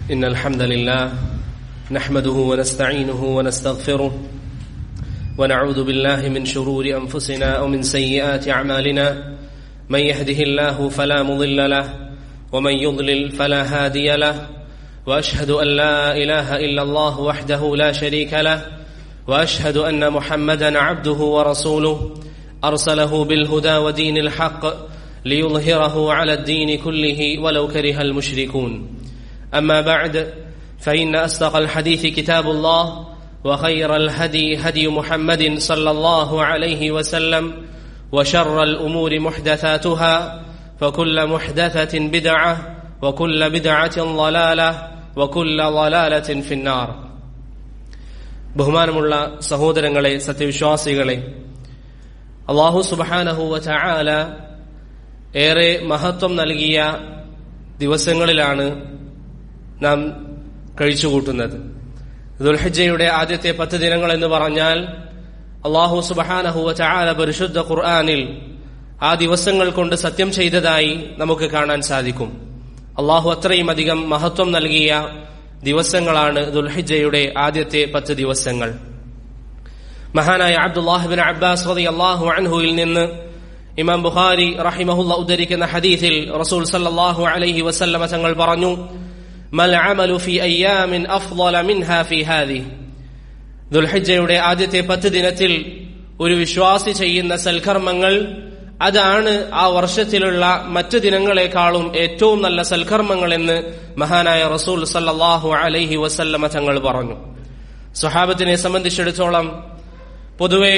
إن الحمد لله نحمده ونستعينه ونستغفره ونعوذ بالله من شرور أنفسنا ومن سيئات أعمالنا من يهده الله فلا مضل له ومن يضلل فلا هادي له وأشهد أن لا إله إلا الله وحده لا شريك له وأشهد أن محمدا عبده ورسوله أرسله بالهدى ودين الحق ليظهره على الدين كله ولو كره المشركون أما بعد فإن أصدق الحديث كتاب الله وخير الهدي هدي محمد صلى الله عليه وسلم وشر الأمور محدثاتها فكل محدثة بدعة وكل بدعة ضلالة وكل ضلالة في النار ബഹുമാനമുള്ള സഹോദരങ്ങളെ സത്യവിശ്വാസികളെ അള്ളാഹു സുബാനഹുവ ചായാല ഏറെ മഹത്വം നൽകിയ ദിവസങ്ങളിലാണ് നാം കഴിച്ചുകൂട്ടുന്നത് ദുൽഹജ്ജയുടെ ആദ്യത്തെ പത്ത് ദിനങ്ങൾ എന്ന് പറഞ്ഞാൽ അള്ളാഹു സുബഹാനഹുവ ചായാല പരിശുദ്ധ ഖുർആാനിൽ ആ ദിവസങ്ങൾ കൊണ്ട് സത്യം ചെയ്തതായി നമുക്ക് കാണാൻ സാധിക്കും അള്ളാഹു അത്രയും അധികം മഹത്വം നൽകിയ ദിവസങ്ങളാണ് ദുൽഹിജയുടെ ആദ്യത്തെ പത്ത് ദിവസങ്ങൾ മഹാനായ അബ്ദുല്ലാഹിബിൻ അബ്ബാസ് റതി അള്ളാഹു അൻഹുയിൽ നിന്ന് ഇമാം ബുഖാരി റഹിമഹുല്ല ഉദ്ധരിക്കുന്ന ഹദീസിൽ റസൂൽ സല്ലല്ലാഹു അലൈഹി വസല്ലമ തങ്ങൾ പറഞ്ഞു മൽ അമലു ഫി അയ്യാമിൻ അഫ്ളല മിൻഹാ ഫി ഹാദി ദുൽഹിജയുടെ ആദ്യത്തെ പത്ത് ദിനത്തിൽ ഒരു വിശ്വാസി ചെയ്യുന്ന സൽക്കർമ്മങ്ങൾ അതാണ് ആ വർഷത്തിലുള്ള മറ്റു ദിനങ്ങളെക്കാളും ഏറ്റവും നല്ല സൽക്കർമ്മങ്ങൾ എന്ന് മഹാനായ റസൂൽ സല്ലാഹു അലൈഹി വസല്ലമ തങ്ങൾ പറഞ്ഞു സ്വഹാബത്തിനെ സംബന്ധിച്ചിടത്തോളം പൊതുവെ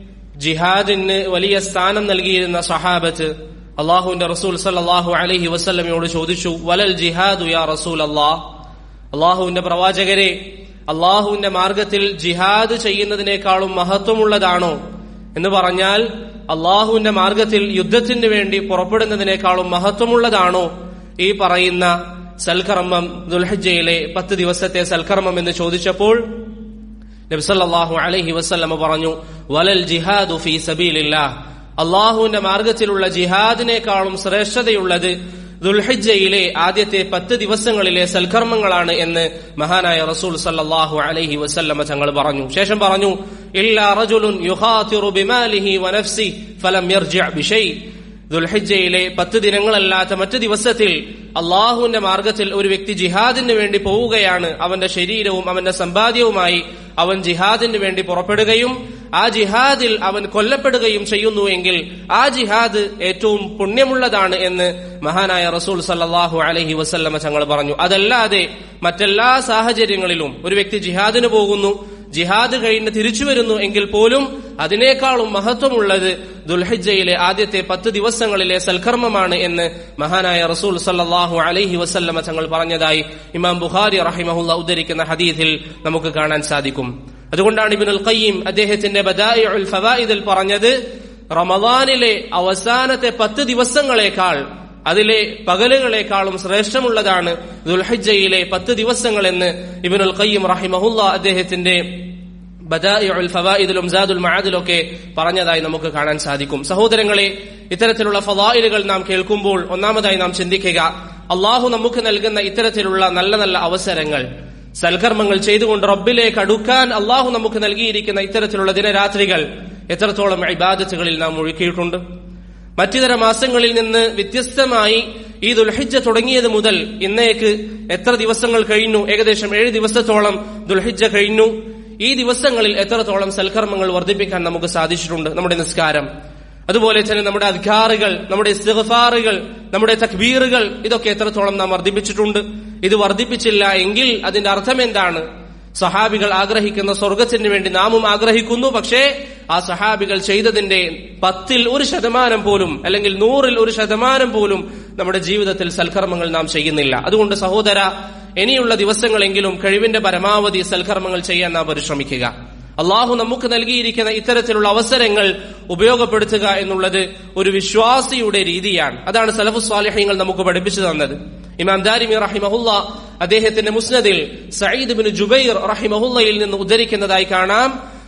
ജിഹാദിന് വലിയ സ്ഥാനം നൽകിയിരുന്ന സഹാബത്ത് അള്ളാഹുവിന്റെ റസൂൽ സല്ലാഹു അലൈഹി വസല്ലമയോട് ചോദിച്ചു വലൽ ജിഹാദു യാ റസൂൽ അള്ളാഹ് അള്ളാഹുവിന്റെ പ്രവാചകരെ അള്ളാഹുവിന്റെ മാർഗത്തിൽ ജിഹാദ് ചെയ്യുന്നതിനേക്കാളും മഹത്വമുള്ളതാണോ എന്ന് പറഞ്ഞാൽ അള്ളാഹുവിന്റെ മാർഗത്തിൽ യുദ്ധത്തിന് വേണ്ടി പുറപ്പെടുന്നതിനേക്കാളും മഹത്വമുള്ളതാണോ ഈ പറയുന്ന സൽക്കർമ്മം ദുൽഹജ്ജയിലെ പത്ത് ദിവസത്തെ സൽക്കർമ്മം എന്ന് ചോദിച്ചപ്പോൾ നബ്സല്ലാഹു അലഹി വസ്ല്ലമ പറഞ്ഞു വലൽ ജിഹാദു ഫി സബീലില്ല അള്ളാഹുവിന്റെ മാർഗത്തിലുള്ള ജിഹാദിനേക്കാളും ശ്രേഷ്ഠതയുള്ളത് ദുൽഹിജയിലെ ആദ്യത്തെ പത്ത് ദിവസങ്ങളിലെ സൽക്കർമ്മങ്ങളാണ് എന്ന് മഹാനായ റസൂൽ സല്ലാഹു അലൈഹി വസല്ലമ തങ്ങൾ പറഞ്ഞു ശേഷം പറഞ്ഞു ഇല്ലാ റജുലുൻ യുഹാതിറു ബിമാലിഹി വനഫ്സി ഫലം യർജി ബിഷൈ ദുൽഹിജയിലെ പത്ത് ദിനങ്ങളല്ലാത്ത മറ്റു ദിവസത്തിൽ അള്ളാഹുവിന്റെ മാർഗത്തിൽ ഒരു വ്യക്തി ജിഹാദിന് വേണ്ടി പോവുകയാണ് അവന്റെ ശരീരവും അവന്റെ സമ്പാദ്യവുമായി അവൻ ജിഹാദിന് വേണ്ടി പുറപ്പെടുകയും ആ ജിഹാദിൽ അവൻ കൊല്ലപ്പെടുകയും ചെയ്യുന്നു എങ്കിൽ ആ ജിഹാദ് ഏറ്റവും പുണ്യമുള്ളതാണ് എന്ന് മഹാനായ റസൂൽ സല്ലാഹു അലഹി വസല്ലമ തങ്ങൾ പറഞ്ഞു അതല്ലാതെ മറ്റെല്ലാ സാഹചര്യങ്ങളിലും ഒരു വ്യക്തി ജിഹാദിന് പോകുന്നു ജിഹാദ് കഴിഞ്ഞ് തിരിച്ചു വരുന്നു എങ്കിൽ പോലും അതിനേക്കാളും മഹത്വമുള്ളത് ദുൽഹിജയിലെ ആദ്യത്തെ പത്ത് ദിവസങ്ങളിലെ സൽക്കർമ്മമാണ് എന്ന് മഹാനായ റസൂൽ സല്ലാഹു അലൈഹി വസല്ലമ തങ്ങൾ പറഞ്ഞതായി ഇമാം ബുഖാരി റഹിമഹുല്ല ഉദ്ധരിക്കുന്ന ഹദീഥിൽ നമുക്ക് കാണാൻ സാധിക്കും അതുകൊണ്ടാണ് ഇബിനുൽ ഖയ്യിം അദ്ദേഹത്തിന്റെ ബദാഇഉൽ ഫവായിദിൽ പറഞ്ഞത് റമദാനിലെ അവസാനത്തെ പത്ത് ദിവസങ്ങളെക്കാൾ അതിലെ പകലുകളെക്കാളും ശ്രേഷ്ഠമുള്ളതാണ് ദുൽഹജ്ജയിലെ പത്ത് ദിവസങ്ങൾ എന്ന് ഇബിനുൽ ഖയ്യിം റഹിമഹുല്ല അദ്ദേഹത്തിന്റെ ബദാഇഉൽ ഫവായിദിലും സാദുൽ മഅദിലൊക്കെ പറഞ്ഞതായി നമുക്ക് കാണാൻ സാധിക്കും സഹോദരങ്ങളെ ഇത്തരത്തിലുള്ള ഫവായിലുകൾ നാം കേൾക്കുമ്പോൾ ഒന്നാമതായി നാം ചിന്തിക്കുക അള്ളാഹു നമുക്ക് നൽകുന്ന ഇത്തരത്തിലുള്ള നല്ല നല്ല അവസരങ്ങൾ സൽക്കർമ്മങ്ങൾ ചെയ്തുകൊണ്ട് റബ്ബിലേക്ക് അടുക്കാൻ അള്ളാഹു നമുക്ക് നൽകിയിരിക്കുന്ന ഇത്തരത്തിലുള്ള ദിനരാത്രികൾ എത്രത്തോളം ഇബാദത്തുകളിൽ നാം ഒഴുക്കിയിട്ടുണ്ട് മറ്റിതര മാസങ്ങളിൽ നിന്ന് വ്യത്യസ്തമായി ഈ ദുൽഹിജ തുടങ്ങിയത് മുതൽ ഇന്നേക്ക് എത്ര ദിവസങ്ങൾ കഴിഞ്ഞു ഏകദേശം ഏഴ് ദിവസത്തോളം ദുൽഹിജ കഴിഞ്ഞു ഈ ദിവസങ്ങളിൽ എത്രത്തോളം സൽക്കർമ്മങ്ങൾ വർദ്ധിപ്പിക്കാൻ നമുക്ക് സാധിച്ചിട്ടുണ്ട് നമ്മുടെ നിസ്കാരം അതുപോലെ തന്നെ നമ്മുടെ അധികാറുകൾ നമ്മുടെ ഇസ്തിഗ്ഫാറുകൾ നമ്മുടെ തക്ബീറുകൾ ഇതൊക്കെ എത്രത്തോളം നാം വർദ്ധിപ്പിച്ചിട്ടുണ്ട് ഇത് വർദ്ധിപ്പിച്ചില്ല എങ്കിൽ അതിന്റെ അർത്ഥം എന്താണ് സഹാബികൾ ആഗ്രഹിക്കുന്ന സ്വർഗത്തിന് വേണ്ടി നാമും ആഗ്രഹിക്കുന്നു പക്ഷേ ആ സഹാബികൾ ചെയ്തതിന്റെ പത്തിൽ ഒരു ശതമാനം പോലും അല്ലെങ്കിൽ നൂറിൽ ഒരു ശതമാനം പോലും നമ്മുടെ ജീവിതത്തിൽ സൽക്കർമ്മങ്ങൾ നാം ചെയ്യുന്നില്ല അതുകൊണ്ട് സഹോദര ഇനിയുള്ള ദിവസങ്ങളെങ്കിലും കഴിവിന്റെ പരമാവധി സൽക്കർമ്മങ്ങൾ ചെയ്യാൻ നാം പരിശ്രമിക്കുക അള്ളാഹു നമുക്ക് നൽകിയിരിക്കുന്ന ഇത്തരത്തിലുള്ള അവസരങ്ങൾ ഉപയോഗപ്പെടുത്തുക എന്നുള്ളത് ഒരു വിശ്വാസിയുടെ രീതിയാണ് അതാണ് സലഫു സ്വാലിഹ്യങ്ങൾ നമുക്ക് പഠിപ്പിച്ചു തന്നത് ഇമാം ദാരിമി റഹിമഹുല്ല അദ്ദേഹത്തിന്റെ മുസ്നദിൽ സയ്യിദ് ബിൻ ജുബൈർ റഹിമഹുല്ലയിൽ നിന്ന് ഉദ്ധരിക്കുന്നതായി കാണാം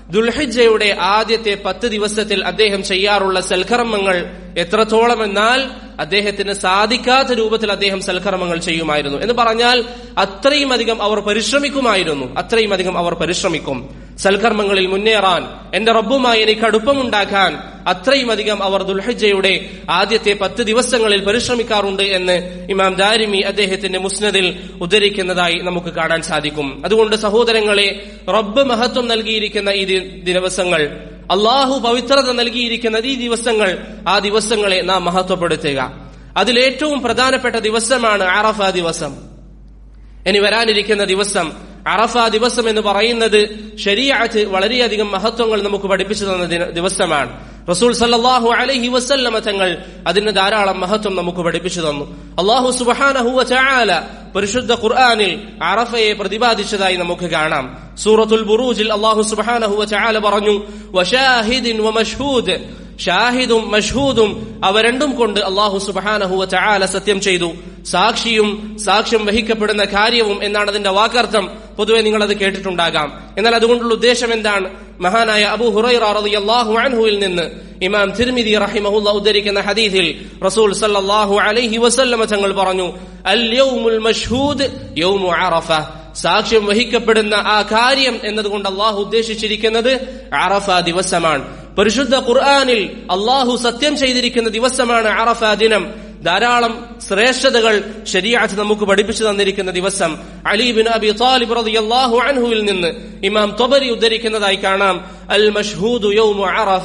ദുൽഹിജയുടെ ആദ്യത്തെ പത്ത് ദിവസത്തിൽ അദ്ദേഹം ചെയ്യാറുള്ള സൽക്കർമ്മങ്ങൾ എത്രത്തോളം എന്നാൽ അദ്ദേഹത്തിന് സാധിക്കാത്ത രൂപത്തിൽ അദ്ദേഹം സൽക്കർമ്മങ്ങൾ ചെയ്യുമായിരുന്നു എന്ന് പറഞ്ഞാൽ അത്രയും അധികം അവർ പരിശ്രമിക്കുമായിരുന്നു അത്രയും അധികം അവർ പരിശ്രമിക്കും സൽക്കർമ്മങ്ങളിൽ മുന്നേറാൻ എന്റെ റബ്ബുമായി എനിക്ക് അടുപ്പമുണ്ടാക്കാൻ അത്രയും അധികം അവർ ദുൽഹജ്ജയുടെ ആദ്യത്തെ പത്ത് ദിവസങ്ങളിൽ പരിശ്രമിക്കാറുണ്ട് എന്ന് ഇമാം ദാരിമി അദ്ദേഹത്തിന്റെ മുസ്നദിൽ ഉദ്ധരിക്കുന്നതായി നമുക്ക് കാണാൻ സാധിക്കും അതുകൊണ്ട് സഹോദരങ്ങളെ റബ്ബ് മഹത്വം നൽകിയിരിക്കുന്ന ഈ ദി- ദിവസങ്ങൾ അള്ളാഹു പവിത്രത നൽകിയിരിക്കുന്ന ഈ ദിവസങ്ങൾ ആ ദിവസങ്ങളെ നാം മഹത്വപ്പെടുത്തുക അതിലേറ്റവും പ്രധാനപ്പെട്ട ദിവസമാണ് അറഫ ദിവസം ഇനി വരാനിരിക്കുന്ന ദിവസം അറഫ ദിവസം എന്ന് പറയുന്നത് ശരീഅത്ത് വളരെയധികം മഹത്വങ്ങൾ നമുക്ക് പഠിപ്പിച്ചു തന്ന ദിന- ദിവസമാണ് റസൂൽ സല്ലല്ലാഹു അലൈഹി വസല്ലമ തങ്ങൾ അതിന് ധാരാളം മഹത്വം നമുക്ക് പഠിപ്പിച്ചു തന്നു അള്ളാഹു സുബ്ഹാനഹു വതആല പരിശുദ്ധ ഖുർആനിൽ അറഫയെ പ്രതിപാദിച്ചതായി നമുക്ക് കാണാം സൂറത്തുൽ ബുറൂജിൽ അള്ളാഹു സുബ്ഹാനഹു വതആല പറഞ്ഞു വശാഹിദിൻ വമഷ്ഹൂദ് ഷാഹിദും മഷ്ഹൂദും അവ രണ്ടും കൊണ്ട് അള്ളാഹു സുബഹാനഹു ചാല സത്യം ചെയ്തു സാക്ഷിയും സാക്ഷ്യം വഹിക്കപ്പെടുന്ന കാര്യവും എന്നാണ് അതിന്റെ വാക്കർത്ഥം പൊതുവെ നിങ്ങൾ അത് കേട്ടിട്ടുണ്ടാകാം എന്നാൽ അതുകൊണ്ടുള്ള ഉദ്ദേശം എന്താണ് മഹാനായ അബു ഹുറൈറ റളിയല്ലാഹു അൻഹുവിൽ നിന്ന് ഇമാം തിർമിദി റഹിമഹുല്ല ഉദ്ധരിക്കുന്ന ഹദീസിൽ റസൂൽ സല്ലല്ലാഹു അലൈഹി വസല്ലമ തങ്ങൾ പറഞ്ഞു അൽ യൗമുൽ മഷ്ഹൂദ് യൗമു അറഫ സാക്ഷ്യം വഹിക്കപ്പെടുന്ന ആ കാര്യം എന്നതുകൊണ്ട് അള്ളാഹു ഉദ്ദേശിച്ചിരിക്കുന്നത് അറഫ ദിവസമാണ് പരിശുദ്ധ ഖുർആാനിൽ അള്ളാഹു സത്യം ചെയ്തിരിക്കുന്ന ദിവസമാണ് അറഫ ദിനം ധാരാളം ശ്രേഷ്ഠതകൾ ശരിയാത്ത് നമുക്ക് പഠിപ്പിച്ചു തന്നിരിക്കുന്ന ദിവസം അലീബിൻ അബി താലിബ് റളിയല്ലാഹു അൻഹുവിൽ നിന്ന് ഇമാം തൊബരി ഉദ്ധരിക്കുന്നതായി കാണാം അൽ മഷ്ഹൂദു യൗമു അറഫ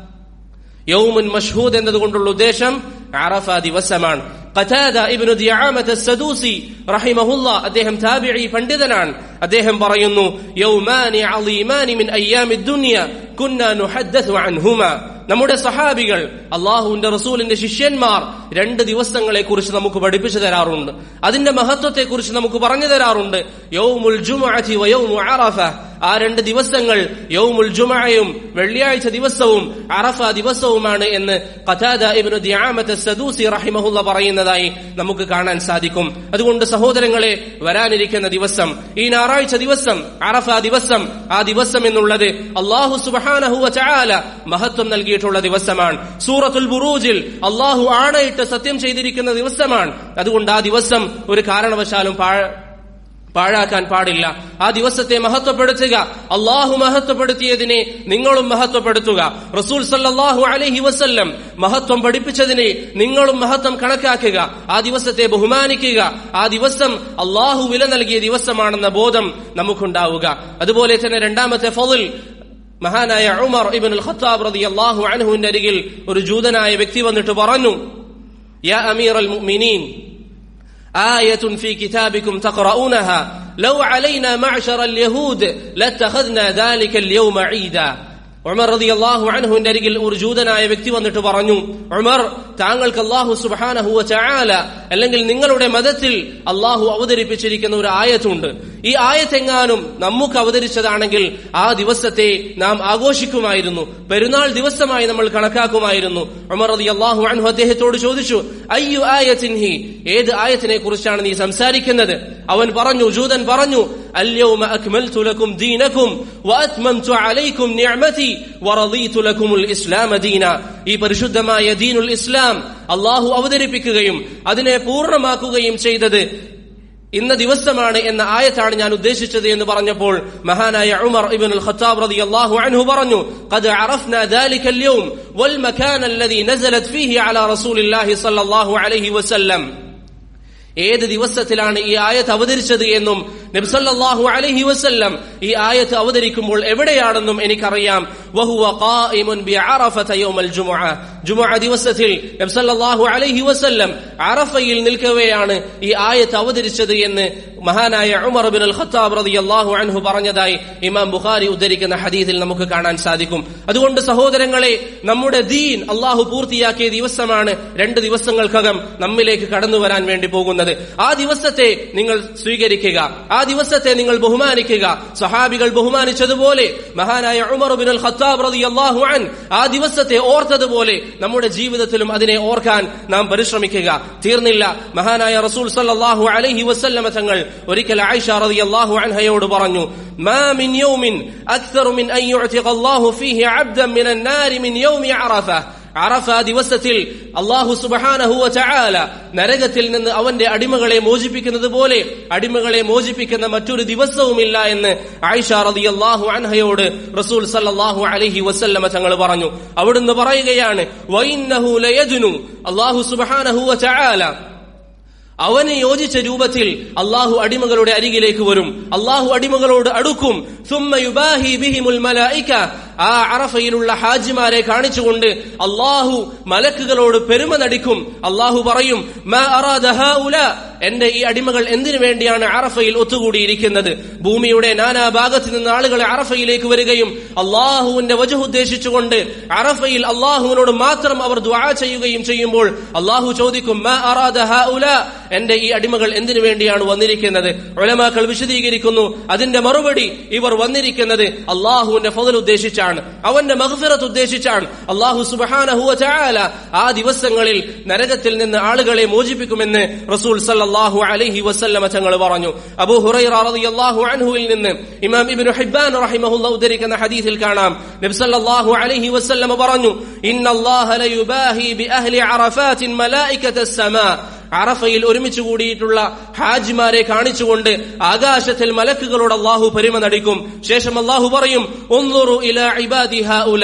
യൗമുൻ മഷ്ഹൂദ് എന്നതുകൊണ്ടുള്ള ഉദ്ദേശം അറഫ ദിവസമാണ് ഖതാദ ഇബ്നു ദിയാമത സദൂസി റഹിമഹുല്ല അദ്ദേഹം താബിഈ പണ്ഡിതനാണ് അദ്ദേഹം പറയുന്നു യൗമാനി അളീമാനി മിൻ അയ്യാമി ദുനിയ കുന്ന നുഹദ്ദസു അൻഹുമ നമ്മുടെ സഹാബികൾ അള്ളാഹുവിന്റെ റസൂലിന്റെ ശിഷ്യന്മാർ രണ്ട് ദിവസങ്ങളെ കുറിച്ച് നമുക്ക് പഠിപ്പിച്ചു തരാറുണ്ട് അതിന്റെ മഹത്വത്തെ കുറിച്ച് നമുക്ക് പറഞ്ഞു തരാറുണ്ട് യൗമുൽ ജുമുഅതി വയൗമു അറഫ ആ രണ്ട് ദിവസങ്ങൾ യൗമുൽ ജുമഅയും വെള്ളിയാഴ്ച ദിവസവും അറഫ ദിവസവുമാണ് എന്ന് ഖതാദ ഇബ്നു ദിയാമത സദൂസി റഹിമഹുല്ല പറയുന്നതായി നമുക്ക് കാണാൻ സാധിക്കും അതുകൊണ്ട് സഹോദരങ്ങളെ വരാനിരിക്കുന്ന ദിവസം ഈ ഞായറാഴ്ച ദിവസം അറഫ ദിവസം ആ ദിവസം എന്നുള്ളത് അള്ളാഹു സുബ്ഹാനഹു വതആല മഹത്വം നൽകിയിട്ടുള്ള ദിവസമാണ് സൂറത്തുൽ ബുറൂജിൽ അള്ളാഹു ആണയിട്ട് സത്യം ചെയ്തിരിക്കുന്ന ദിവസമാണ് അതുകൊണ്ട് ആ ദിവസം ഒരു കാരണവശാലും പാഴ പാഴാക്കാൻ പാടില്ല ആ ദിവസത്തെ മഹത്വപ്പെടുത്തുക അള്ളാഹു മഹത്വപ്പെടുത്തിയതിനെ നിങ്ങളും മഹത്വപ്പെടുത്തുക റസൂൽ സല്ലല്ലാഹു അലൈഹി വസല്ലം മഹത്വം പഠിപ്പിച്ചതിനെ നിങ്ങളും മഹത്വം കണക്കാക്കുക ആ ദിവസത്തെ ബഹുമാനിക്കുക ആ ദിവസം അള്ളാഹു വില നൽകിയ ദിവസമാണെന്ന ബോധം നമുക്കുണ്ടാവുക അതുപോലെ തന്നെ രണ്ടാമത്തെ ഫضل മഹാനായ ഉമർ ഇബ്നുൽ ഖത്താബ് റളിയല്ലാഹു അൻഹുവിന്റെ അരികിൽ ഒരു ജൂതനായ വ്യക്തി വന്നിട്ട് പറഞ്ഞു യാ അമീറൽ മുഅ്മിനീൻ آية في كتابكم تقرؤونها لو علينا معشر اليهود لاتخذنا ذلك اليوم عيدا ഉമർ റതി അള്ളാഹു അൻഹുവിന്റെ അരികിൽ ഒരു ജൂതനായ വ്യക്തി വന്നിട്ട് പറഞ്ഞു ഉമർ താങ്കൾക്ക് അള്ളാഹു സുബാനഹുവ ചായാല അല്ലെങ്കിൽ നിങ്ങളുടെ മതത്തിൽ അള്ളാഹു അവതരിപ്പിച്ചിരിക്കുന്ന ഒരു ആയത്തുണ്ട് ഈ ആയത്തെങ്ങാനും നമുക്ക് അവതരിച്ചതാണെങ്കിൽ ആ ദിവസത്തെ നാം ആഘോഷിക്കുമായിരുന്നു പെരുന്നാൾ ദിവസമായി നമ്മൾ കണക്കാക്കുമായിരുന്നു ഉമർ റതി അള്ളാഹു അൻഹു അദ്ദേഹത്തോട് ചോദിച്ചു അയ്യു ആയത്തിൻഹി ഏത് ആയത്തിനെ കുറിച്ചാണ് നീ സംസാരിക്കുന്നത് അവൻ പറഞ്ഞു ജൂതൻ പറഞ്ഞു اليوم أكملت لكم دينكم وأتممت عليكم نعمتي ورضيت لكم الإسلام دينا ഈ പരിശുദ്ധമായ ദീനുൽ ഇസ്ലാം അള്ളാഹു അവതരിപ്പിക്കുകയും അതിനെ പൂർണ്ണമാക്കുകയും ചെയ്തത് ഇന്ന ദിവസമാണ് എന്ന ആയത്താണ് ഞാൻ ഉദ്ദേശിച്ചത് എന്ന് പറഞ്ഞപ്പോൾ മഹാനായ ഉമർ ഇബ്ൻ ഖത്താബ് റളിയല്ലാഹു അൻഹു പറഞ്ഞു قد عرفنا ذلك اليوم والمكان الذي نزلت فيه على رسول الله صلى الله عليه وسلم ഏത് ദിവസത്തിലാണ് ഈ ആയത്ത് അവതരിച്ചത് എന്നും നബ്സല്ലാഹു അലഹി വസല്ലം ഈ ആയത്ത് അവതരിക്കുമ്പോൾ എവിടെയാണെന്നും എനിക്കറിയാം വഹുവ ഖായിമുൻ ബിഅറഫത യൗമൽ ജുമുഅ ജുമുഅ ദിവസത്തിൽ നബ്സല്ലാഹു അലൈഹി വസല്ലം അറഫയിൽ നിൽക്കവെയാണ് ഈ ആയത്ത് അവതരിച്ചത് എന്ന് മഹാനായ ഉമർ ബിൻ അൽ ഖത്താബ് റളിയല്ലാഹു അൻഹു പറഞ്ഞതായി ഇമാം ബുഖാരി ഉദ്ധരിക്കുന്ന ഹദീസിൽ നമുക്ക് കാണാൻ സാധിക്കും അതുകൊണ്ട് സഹോദരങ്ങളെ നമ്മുടെ ദീൻ അള്ളാഹു പൂർത്തിയാക്കിയ ദിവസമാണ് രണ്ട് ദിവസങ്ങൾക്കകം നമ്മിലേക്ക് കടന്നു വരാൻ വേണ്ടി പോകുന്നത് ആ ദിവസത്തെ നിങ്ങൾ സ്വീകരിക്കുക ആ ദിവസത്തെ നിങ്ങൾ ബഹുമാനിക്കുക സഹാബികൾ ബഹുമാനിച്ചതുപോലെ മഹാനായ ഉമർ ബിൻ അൽ ഖത്താബ് റളിയല്ലാഹു അൻ ആ ദിവസത്തെ ഓർത്തതുപോലെ നമ്മുടെ ജീവിതത്തിലും അതിനെ ഓർക്കാൻ നാം പരിശ്രമിക്കുക തീർന്നില്ല മഹാനായ റസൂൽ സല്ലല്ലാഹു അലൈഹി വസല്ലമ തങ്ങൾ ഒരിക്കൽ ആയിഷ റളിയല്ലാഹു അൻഹയോട് പറഞ്ഞു മാ മിൻ യൗമിൻ അക്തറു മിൻ അൻ യുഅതിഖ അല്ലാഹു ഫീഹി അബ്ദൻ മിനൻ നാരി മിൻ യൗമി അറഫ അറഫ ദിവസത്തിൽ അള്ളാഹു സുബഹാനഹുവ ചായാല നരകത്തിൽ നിന്ന് അവന്റെ അടിമകളെ മോചിപ്പിക്കുന്നത് പോലെ അടിമകളെ മോചിപ്പിക്കുന്ന മറ്റൊരു ദിവസവുമില്ല എന്ന് ആയിഷ റതി അള്ളാഹു അൻഹയോട് റസൂൽ സല്ലാഹു അലഹി വസല്ലമ തങ്ങൾ പറഞ്ഞു അവിടുന്ന് പറയുകയാണ് വൈന്നഹു ലയജുനു അള്ളാഹു സുബഹാനഹുവ ചായാല അവന് യോജിച്ച രൂപത്തിൽ അള്ളാഹു അടിമകളുടെ അരികിലേക്ക് വരും അള്ളാഹു അടിമകളോട് അടുക്കും സുമ്മ യുബാഹി ബിഹിമുൽ മലായിക ആ അറഫയിലുള്ള ഹാജിമാരെ കാണിച്ചുകൊണ്ട് അള്ളാഹു മലക്കുകളോട് പെരുമ നടിക്കും അള്ളാഹു പറയും മാ അറാദ ഹൗല എന്റെ ഈ അടിമകൾ എന്തിനു വേണ്ടിയാണ് അറഫയിൽ ഒത്തുകൂടിയിരിക്കുന്നത് ഭൂമിയുടെ നാനാ ഭാഗത്ത് നിന്ന് ആളുകളെ അറഫയിലേക്ക് വരികയും അള്ളാഹുവിന്റെ വജഹ് ഉദ്ദേശിച്ചുകൊണ്ട് അറഫയിൽ അള്ളാഹുവിനോട് മാത്രം അവർ ദ്വാ ചെയ്യുകയും ചെയ്യുമ്പോൾ അള്ളാഹു ചോദിക്കും മാ അറാദ ഹൗല എന്റെ ഈ അടിമകൾ എന്തിനു വേണ്ടിയാണ് വന്നിരിക്കുന്നത് ഒലമാക്കൾ വിശദീകരിക്കുന്നു അതിന്റെ മറുപടി ഇവർ വന്നിരിക്കുന്നത് അള്ളാഹുവിന്റെ ഫതൽ ഉദ്ദേശിച്ചാണ് അവന്റെ മഹഫിറത്ത് ഉദ്ദേശിച്ചാണ് അള്ളാഹു സുബഹാനഹുവ ചായാല ആ ദിവസങ്ങളിൽ നരകത്തിൽ നിന്ന് ആളുകളെ മോചിപ്പിക്കുമെന്ന് റസൂൽ സല്ലല്ലാഹു അലൈഹി വസല്ലമ തങ്ങൾ പറഞ്ഞു അബൂ ഹുറൈറ റളിയല്ലാഹു അൻഹുവിൽ നിന്ന് ഇമാം ഇബ്നു ഹിബ്ബാൻ റഹിമഹുല്ല ഉദ്ധരിക്കുന്ന ഹദീസിൽ കാണാം നബി സല്ലല്ലാഹു അലൈഹി വസല്ലമ പറഞ്ഞു ഇന്നല്ലാഹ ലയുബാഹി ബി അഹ്ലി അറഫാത്തിൻ മലായികത്തസ് സമാ അറഫയിൽ ഒരുമിച്ച് കൂടിയിട്ടുള്ള ഹാജിമാരെ കാണിച്ചുകൊണ്ട് ആകാശത്തിൽ മലക്കുകളോട് അള്ളാഹു പരിമ നടിക്കും ശേഷം അള്ളാഹു പറയും ഒന്നുറു ഇല ഇബാദി ഹഉല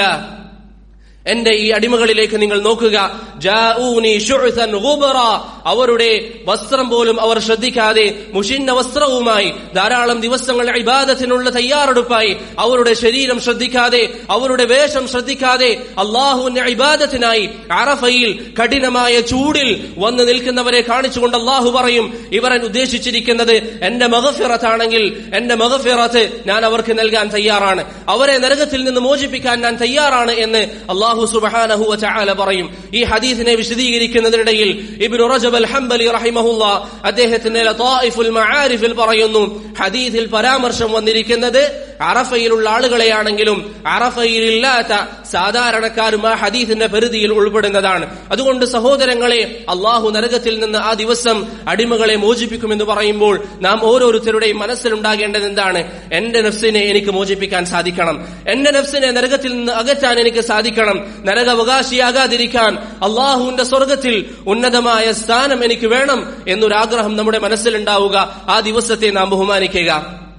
എന്റെ ഈ അടിമകളിലേക്ക് നിങ്ങൾ നോക്കുക ജാഊനി ശുഅ്സൻ ഗുബറ അവരുടെ വസ്ത്രം പോലും അവർ ശ്രദ്ധിക്കാതെ മുഷിന്ന വസ്ത്രവുമായി ധാരാളം ദിവസങ്ങൾ ഇബാദത്തിനുള്ള തയ്യാറെടുപ്പായി അവരുടെ ശരീരം ശ്രദ്ധിക്കാതെ അവരുടെ വേഷം ശ്രദ്ധിക്കാതെ അള്ളാഹുവിന്റെ ഇബാദത്തിനായി അറഫയിൽ കഠിനമായ ചൂടിൽ വന്ന് നിൽക്കുന്നവരെ കാണിച്ചുകൊണ്ട് അള്ളാഹു പറയും ഇവരൻ ഉദ്ദേശിച്ചിരിക്കുന്നത് എന്റെ മഹഫിറത്താണെങ്കിൽ എന്റെ മഹഫിറത്ത് ഞാൻ അവർക്ക് നൽകാൻ തയ്യാറാണ് അവരെ നരകത്തിൽ നിന്ന് മോചിപ്പിക്കാൻ ഞാൻ തയ്യാറാണ് എന്ന് അള്ളാഹു സുബഹാനഹു വചആല പറയും ഈ ഹദീസിനെ വിശദീകരിക്കുന്നതിനിടയിൽ ഇബ്നു റജബ് അൽ ഹംബലി റഹിമഹുല്ല അദ്ദേഹത്തിന്റെ ലതായിഫുൽ മആരിഫിൽ പറയുന്നു ഹദീസിൽ പരാമർശം വന്നിരിക്കുന്നത് അറഫയിലുള്ള ആളുകളെയാണെങ്കിലും അറഫയിലില്ലാത്ത സാധാരണക്കാരും ആ ഹദീസിന്റെ പരിധിയിൽ ഉൾപ്പെടുന്നതാണ് അതുകൊണ്ട് സഹോദരങ്ങളെ അള്ളാഹു നരകത്തിൽ നിന്ന് ആ ദിവസം അടിമകളെ മോചിപ്പിക്കുമെന്ന് പറയുമ്പോൾ നാം ഓരോരുത്തരുടെയും മനസ്സിലുണ്ടാകേണ്ടത് എന്താണ് എന്റെ നഫ്സിനെ എനിക്ക് മോചിപ്പിക്കാൻ സാധിക്കണം എന്റെ നഫ്സിനെ നരകത്തിൽ നിന്ന് അകറ്റാൻ എനിക്ക് സാധിക്കണം നരകാവകാശിയാകാതിരിക്കാൻ അള്ളാഹുവിന്റെ സ്വർഗത്തിൽ ഉന്നതമായ സ്ഥാനം എനിക്ക് വേണം എന്നൊരാഗ്രഹം നമ്മുടെ മനസ്സിലുണ്ടാവുക ആ ദിവസത്തെ നാം ബഹുമാനിക്കുക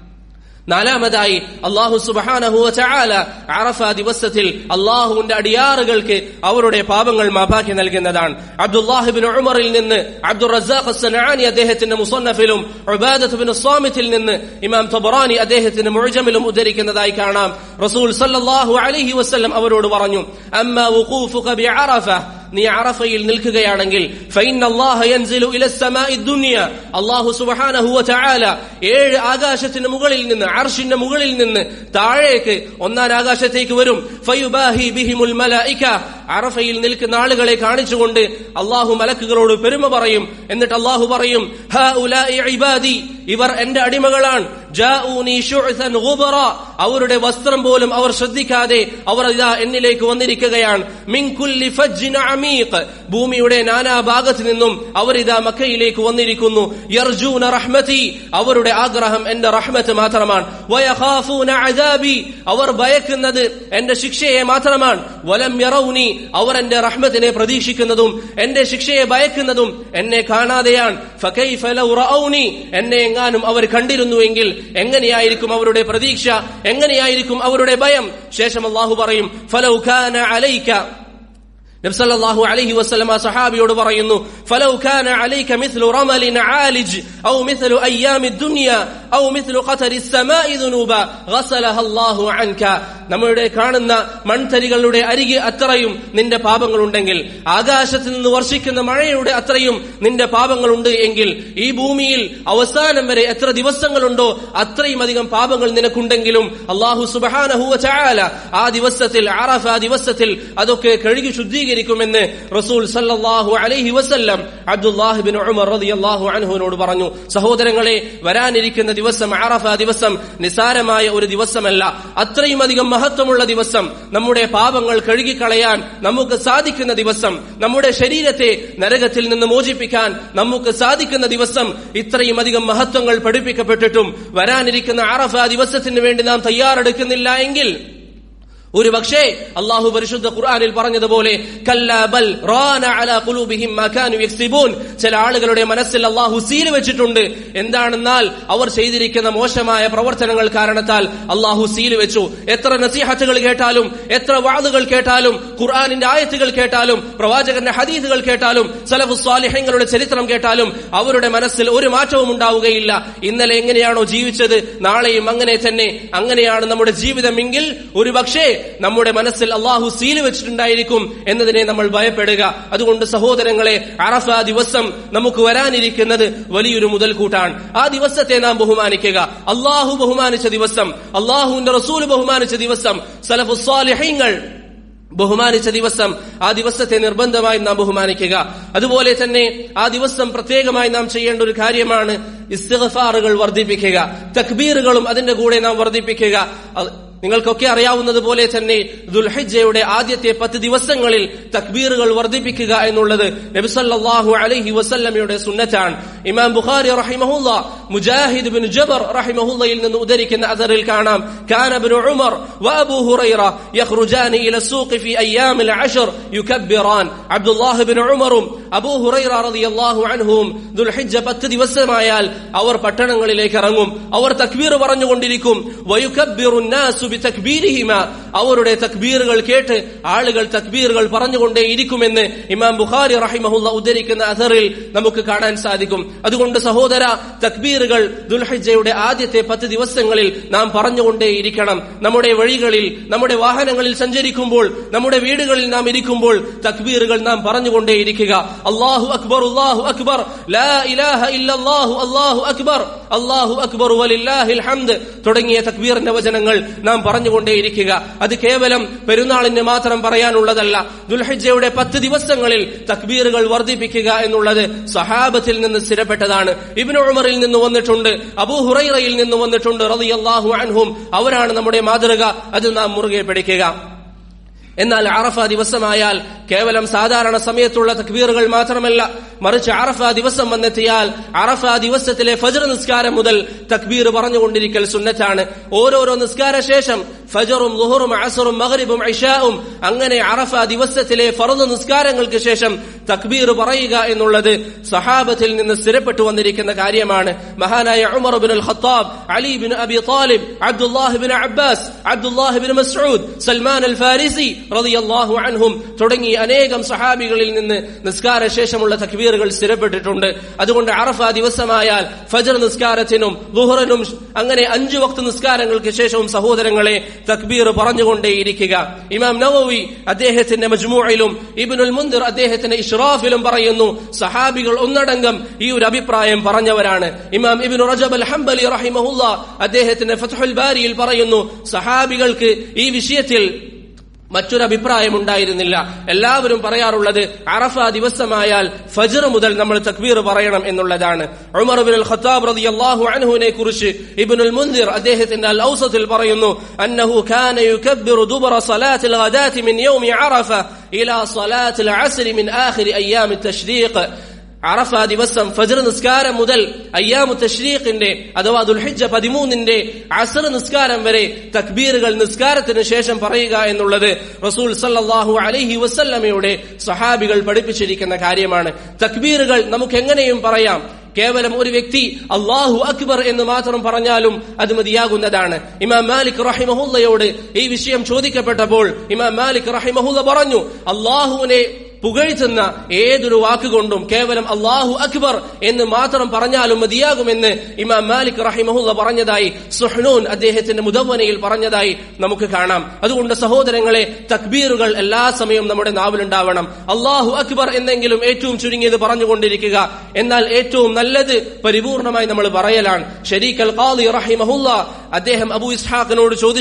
നാലാമതായി അള്ളാഹു സുബാനഹു ചാല അറഫ ദിവസത്തിൽ അള്ളാഹുവിന്റെ അടിയാറുകൾക്ക് അവരുടെ പാപങ്ങൾ മാപ്പാക്കി നൽകുന്നതാണ് അബ്ദുല്ലാഹിബിൻ ഉമറിൽ നിന്ന് അബ്ദുൾ റസാഖ് സനാനി അദ്ദേഹത്തിന്റെ മുസന്നഫിലും ഉബാദത്തുബിൻ സ്വാമിത്തിൽ നിന്ന് ഇമാം തബറാനി അദ്ദേഹത്തിന്റെ മുഴജമിലും ഉദ്ധരിക്കുന്നതായി കാണാം റസൂൽ സല്ലല്ലാഹു അലൈഹി വസല്ലം അവരോട് പറഞ്ഞു അമ്മ വുഖൂഫുക ബിഅറഫ നീ അറഫയിൽ നിൽക്കുകയാണെങ്കിൽ അള്ളാഹു സുബഹാനഹു ചായാല ഏഴ് ആകാശത്തിന് മുകളിൽ നിന്ന് അർഷിന്റെ മുകളിൽ നിന്ന് താഴേക്ക് ഒന്നാം ആകാശത്തേക്ക് വരും ഫയുബാഹി ബിഹിമുൽ മലൈക അറഫയിൽ നിൽക്കുന്ന ആളുകളെ കാണിച്ചുകൊണ്ട് അള്ളാഹു മലക്കുകളോട് പെരുമ പറയും എന്നിട്ട് അള്ളാഹു പറയും ഹ ഇബാദി ഇവർ എന്റെ അടിമകളാണ് അവരുടെ വസ്ത്രം പോലും അവർ ശ്രദ്ധിക്കാതെ അവർ ഇതാ എന്നിലേക്ക് വന്നിരിക്കുകയാണ് മിൻകുല്ലി അമീഖ് ഭൂമിയുടെ നാനാ ഭാഗത്തു നിന്നും അവർ ഇതാ മക്കയിലേക്ക് വന്നിരിക്കുന്നു യർജൂന റഹ്മതി അവരുടെ ആഗ്രഹം എന്റെ റഹ്മത്ത് മാത്രമാണ് വയഖാഫൂന അദാബി അവർ ഭയക്കുന്നത് എന്റെ ശിക്ഷയെ മാത്രമാണ് വലം യറൗനി അവർ എന്റെ റഹ്മത്തിനെ പ്രതീക്ഷിക്കുന്നതും എന്റെ ശിക്ഷയെ ഭയക്കുന്നതും എന്നെ കാണാതെയാണ് ഫകൈഫ ലൗ റഔനി എന്നെ എങ്ങാനും അവർ കണ്ടിരുന്നുവെങ്കിൽ എങ്ങനെയായിരിക്കും അവരുടെ പ്രതീക്ഷ എങ്ങനെയായിരിക്കും അവരുടെ ഭയം ശേഷം അള്ളാഹു പറയും ഫലൗ ഖാന അലൈക നബ്സല്ലാഹു അലൈഹി വസ്ലമ സഹാബിയോട് പറയുന്നു ഫലൗ ഖാന അലൈക മിസ്ലു റമലിൻ ആലിജ് ഔ മിസ്ലു അയ്യാമി ദുനിയ ഔ മിസ്ലു ഖതരി السماء ذنوبا غسلها الله عنك നമ്മുടെ കാണുന്ന മൺതരികളുടെ അരികെ അത്രയും നിന്റെ പാപങ്ങളുണ്ടെങ്കിൽ ആകാശത്ത് നിന്ന് വർഷിക്കുന്ന മഴയുടെ അത്രയും നിന്റെ പാപങ്ങളുണ്ട് എങ്കിൽ ഈ ഭൂമിയിൽ അവസാനം വരെ എത്ര ദിവസങ്ങളുണ്ടോ അത്രയും അധികം പാപങ്ങൾ നിനക്കുണ്ടെങ്കിലും അള്ളാഹു സുബഹാനഹുവ ചായാല ആ ദിവസത്തിൽ ആറഫ ദിവസത്തിൽ അതൊക്കെ കഴുകി ശുദ്ധീകരിക്കും സ്വീകരിക്കുമെന്ന് റസൂൽ സല്ലല്ലാഹു അലൈഹി വസല്ലം അബ്ദുല്ലാഹിബിൻ ഉമർ റളിയല്ലാഹു അൻഹുവിനോട് പറഞ്ഞു സഹോദരങ്ങളെ വരാനിരിക്കുന്ന ദിവസം അറഫ ദിവസം നിസാരമായ ഒരു ദിവസമല്ല അത്രയും അധികം മഹത്വമുള്ള ദിവസം നമ്മുടെ പാപങ്ങൾ കഴുകിക്കളയാൻ നമുക്ക് സാധിക്കുന്ന ദിവസം നമ്മുടെ ശരീരത്തെ നരകത്തിൽ നിന്ന് മോചിപ്പിക്കാൻ നമുക്ക് സാധിക്കുന്ന ദിവസം ഇത്രയും അധികം മഹത്വങ്ങൾ പഠിപ്പിക്കപ്പെട്ടിട്ടും വരാനിരിക്കുന്ന അറഫ ദിവസത്തിന് വേണ്ടി നാം തയ്യാറെടുക്കുന്നില്ല എങ്കിൽ ഒരു പക്ഷേ അള്ളാഹു പരിശുദ്ധ ഖുർആനിൽ പറഞ്ഞതുപോലെ കല്ലാ ബൽ റാന അലാ ഖുലൂബിഹിം മാ കാനു യക്സിബൂൻ ചില ആളുകളുടെ മനസ്സിൽ അള്ളാഹു സീൽ വെച്ചിട്ടുണ്ട് എന്താണെന്നാൽ അവർ ചെയ്തിരിക്കുന്ന മോശമായ പ്രവർത്തനങ്ങൾ കാരണത്താൽ അള്ളാഹു സീൽ വെച്ചു എത്ര നസീഹത്തുകൾ കേട്ടാലും എത്ര വാളുകൾ കേട്ടാലും ഖുർആനിന്റെ ആയത്തുകൾ കേട്ടാലും പ്രവാചകന്റെ ഹദീസുകൾ കേട്ടാലും സലഫു സ്വാലിഹങ്ങളുടെ ചരിത്രം കേട്ടാലും അവരുടെ മനസ്സിൽ ഒരു മാറ്റവും ഉണ്ടാവുകയില്ല ഇന്നലെ എങ്ങനെയാണോ ജീവിച്ചത് നാളെയും അങ്ങനെ തന്നെ അങ്ങനെയാണ് നമ്മുടെ ജീവിതമെങ്കിൽ ഒരു പക്ഷേ നമ്മുടെ മനസ്സിൽ അള്ളാഹു സീല് വെച്ചിട്ടുണ്ടായിരിക്കും എന്നതിനെ നമ്മൾ ഭയപ്പെടുക അതുകൊണ്ട് സഹോദരങ്ങളെ അറഫ ദിവസം നമുക്ക് വരാനിരിക്കുന്നത് വലിയൊരു മുതൽക്കൂട്ടാണ് ആ ദിവസത്തെ നാം ബഹുമാനിക്കുക അള്ളാഹു ബഹുമാനിച്ച ദിവസം അള്ളാഹുവിന്റെ റസൂൽ ബഹുമാനിച്ച ദിവസം സലഫു സ്വാലിഹ്യങ്ങൾ ബഹുമാനിച്ച ദിവസം ആ ദിവസത്തെ നിർബന്ധമായി നാം ബഹുമാനിക്കുക അതുപോലെ തന്നെ ആ ദിവസം പ്രത്യേകമായി നാം ചെയ്യേണ്ട ഒരു കാര്യമാണ് ഇസ്തിഗ്ഫാറുകൾ വർദ്ധിപ്പിക്കുക തക്ബീറുകളും അതിന്റെ കൂടെ നാം വർദ്ധിപ്പിക്കുക അത് നിങ്ങൾക്കൊക്കെ അറിയാവുന്നതുപോലെ തന്നെ ദുൽഹിജയുടെ ആദ്യത്തെ പത്ത് ദിവസങ്ങളിൽ തക്ബീറുകൾ വർദ്ധിപ്പിക്കുക എന്നുള്ളത് നബിസല്ലാഹു അലൈഹി വസല്ലമയുടെ സുന്നത്താണ് ഇമാം ബുഖാരി റഹിമഹുല്ല മുജാഹിദ് ബിൻ ജബർ റഹിമഹുല്ലയിൽ നിന്ന് ഉദ്ധരിക്കുന്ന അസറിൽ കാണാം കാന ബിൻ ഉമർ വഅബൂ ഹുറൈറ യഖ്റുജാനി ഇല സൂഖി ഫി അയ്യാമിൽ അശ്ർ യുകബ്ബിറാൻ അബ്ദുല്ലാഹ് ബിൻ ഉമറും അബൂ ഹുറൈറ റളിയല്ലാഹു അൻഹും ദുൽഹിജ്ജ പത്ത് ദിവസമായാൽ അവർ പട്ടണങ്ങളിലേക്ക് ഇറങ്ങും അവർ തക്ബീർ പറഞ്ഞുകൊണ്ടിരിക്കും വയുകബ്ബിറു നാസു ബിതക്ബീരിഹിമ അവരുടെ തക്ബീറുകൾ കേട്ട് ആളുകൾ തക്ബീറുകൾ പറഞ്ഞുകൊണ്ടേ ഇരിക്കുമെന്ന് ഇമാം ബുഖാരി റഹിമഹുല്ല ഉദ്ധരിക്കുന്ന അസറിൽ നമുക്ക് കാണാൻ സാധിക്കും അതുകൊണ്ട് സഹോദര തക്ബീറുകൾ ദുൽഹിജയുടെ ആദ്യത്തെ പത്ത് ദിവസങ്ങളിൽ നാം പറഞ്ഞുകൊണ്ടേ ഇരിക്കണം നമ്മുടെ വഴികളിൽ നമ്മുടെ വാഹനങ്ങളിൽ സഞ്ചരിക്കുമ്പോൾ നമ്മുടെ വീടുകളിൽ നാം ഇരിക്കുമ്പോൾ തക്ബീറുകൾ നാം പറഞ്ഞുകൊണ്ടേ ഇരിക്കുക അള്ളാഹു അക്ബർ അള്ളാഹു അക്ബർ ലാ ഇലാഹ ഇല്ലല്ലാഹു അള്ളാഹു അക്ബർ അള്ളാഹു അക്ബർ വലില്ലാഹിൽ ഹംദ് തുടങ്ങിയ തക്ബീറിന്റെ വചനങ്ങൾ നാം പറഞ്ഞുകൊണ്ടേയിരിക്കുക അത് കേവലം പെരുന്നാളിന് മാത്രം പറയാനുള്ളതല്ല ദുൽഹിജയുടെ പത്ത് ദിവസങ്ങളിൽ തക്ബീറുകൾ വർദ്ധിപ്പിക്കുക എന്നുള്ളത് സഹാബത്തിൽ നിന്ന് സ്ഥിരപ്പെട്ടതാണ് ഇബ്നു ഉമറിൽ നിന്ന് വന്നിട്ടുണ്ട് അബൂ ഹുറൈറയിൽ നിന്ന് വന്നിട്ടുണ്ട് റളിയല്ലാഹു അൻഹും അവരാണ് നമ്മുടെ മാതൃക അത് നാം മുറുകെ പിടിക്കുക എന്നാൽ അറഫ ദിവസമായാൽ കേവലം സാധാരണ സമയത്തുള്ള തക്ബീറുകൾ മാത്രമല്ല മറിച്ച് അറഫ ദിവസം വന്നെത്തിയാൽ അറഫ ദിവസത്തിലെ ഫജർ നിസ്കാരം മുതൽ തക്ബീർ പറഞ്ഞുകൊണ്ടിരിക്കൽ സുന്നത്താണ് ഓരോരോ നിസ്കാര ശേഷം ഫജറും ലുഹറും അസറും മഗ്രിബും ഇഷാവും അങ്ങനെ അറഫ ദിവസത്തിലെ ഫറദ് നിസ്കാരങ്ങൾക്ക് ശേഷം തക്ബീർ പറയുക എന്നുള്ളത് സഹാബത്തിൽ നിന്ന് സ്ഥിരപ്പെട്ടു വന്നിരിക്കുന്ന കാര്യമാണ് മഹാനായ Umar bin al Khattab Ali bin Abi Talib Abdullah bin Abbas Abdullah bin Masood Salman al Farisi റളിയല്ലാഹു അൻഹും തുടങ്ങി അനേകം സഹാബികളിൽ നിന്ന് നിസ്കാര ശേഷമുള്ള തക്ബീറുകൾ സ്ഥിരപ്പെട്ടിട്ടുണ്ട് അതുകൊണ്ട് അറഫ ദിവസമായാൽ ഫജർ നിസ്കാരത്തിനും ലുഹറിനും അങ്ങനെ അഞ്ചു വക്ത നിസ്കാരങ്ങൾക്ക് ശേഷവും സഹോദരങ്ങളെ തക്ബീർ പറഞ്ഞുകൊണ്ടേയിരിക്കുക ഇമാം നവവി അദ്ദേഹത്തിന്റെ മജ്മൂയിലും ഇബ്നുൽ മുന്ദിർ അദ്ദേഹത്തിന്റെ ഇഷ്റാഫിലും പറയുന്നു സഹാബികൾ ഒന്നടങ്കം ഈ ഒരു അഭിപ്രായം പറഞ്ഞവരാണ് ഇമാം ഇബ്നു റജബ് അൽ ഹംബലി റഹിമഹുല്ല അദ്ദേഹത്തിന്റെ ഫത്ഹുൽ ബാരിയിൽ പറയുന്നു സഹാബികൾക്ക് ഈ വിഷയത്തിൽ മറ്റൊരു അഭിപ്രായം ഉണ്ടായിരുന്നില്ല എല്ലാവരും പറയാറുള്ളത് അറഫ ദിവസമായാൽ ഫജർ മുതൽ നമ്മൾ തക്ബീർ പറയണം എന്നുള്ളതാണ് ഉമർ ബിൻ ഖത്താബ് റളിയല്ലാഹു അൻഹുവിനെ കുറിച്ച് ഇബ്നുൽ മുൻദിർ അദ്ദേഹത്തിന്റെ അൽ ഔസത്തിൽ പറയുന്നു അന്നഹു കാന യുകബ്ബിറു ദുബറ സലാത്തിൽ ഗദാതി മിൻ യൗമി അറഫ ഇലാ സലാത്തിൽ അസ്രി മിൻ ആഖിരി അയ്യാമി തശ്രീഖ് അറഫ ദിവസം ഫജർ നിസ്കാരം മുതൽ അയ്യാമു തഷ്രീഖിന്റെ അഥവാ ദുൽഹിജ പതിമൂന്നിന്റെ അസർ നിസ്കാരം വരെ തക്ബീറുകൾ നിസ്കാരത്തിന് ശേഷം പറയുക എന്നുള്ളത് റസൂൽ സല്ലാഹു അലൈഹി വസല്ലമയുടെ സഹാബികൾ പഠിപ്പിച്ചിരിക്കുന്ന കാര്യമാണ് തക്ബീറുകൾ നമുക്ക് എങ്ങനെയും പറയാം കേവലം ഒരു വ്യക്തി അള്ളാഹു അക്ബർ എന്ന് മാത്രം പറഞ്ഞാലും അത് മതിയാകുന്നതാണ് ഇമാം മാലിക് റഹിമഹുല്ലയോട് ഈ വിഷയം ചോദിക്കപ്പെട്ടപ്പോൾ ഇമാം മാലിക് റഹിമഹുല്ല പറഞ്ഞു അള്ളാഹുവിനെ പുകഴ്ത്തുന്ന ഏതൊരു വാക്കുകൊണ്ടും കേവലം അള്ളാഹു അക്ബർ എന്ന് മാത്രം പറഞ്ഞാലും മതിയാകുമെന്ന് ഇമാം മാലിക് റഹിമഹുല്ല പറഞ്ഞതായി സുഹ്നൂൻ അദ്ദേഹത്തിന്റെ മുദവനയിൽ പറഞ്ഞതായി നമുക്ക് കാണാം അതുകൊണ്ട് സഹോദരങ്ങളെ തക്ബീറുകൾ എല്ലാ സമയവും നമ്മുടെ നാവിലുണ്ടാവണം അള്ളാഹു അക്ബർ എന്നെങ്കിലും ഏറ്റവും ചുരുങ്ങിയത് പറഞ്ഞുകൊണ്ടിരിക്കുക എന്നാൽ ഏറ്റവും നല്ലത് പരിപൂർണമായി നമ്മൾ പറയലാണ് ഷരീഖ് അൽ ഖാദി റഹിമഹുല്ല അദ്ദേഹം അബു ഇസ്ഹാഖിനോട് ചോദിച്ചു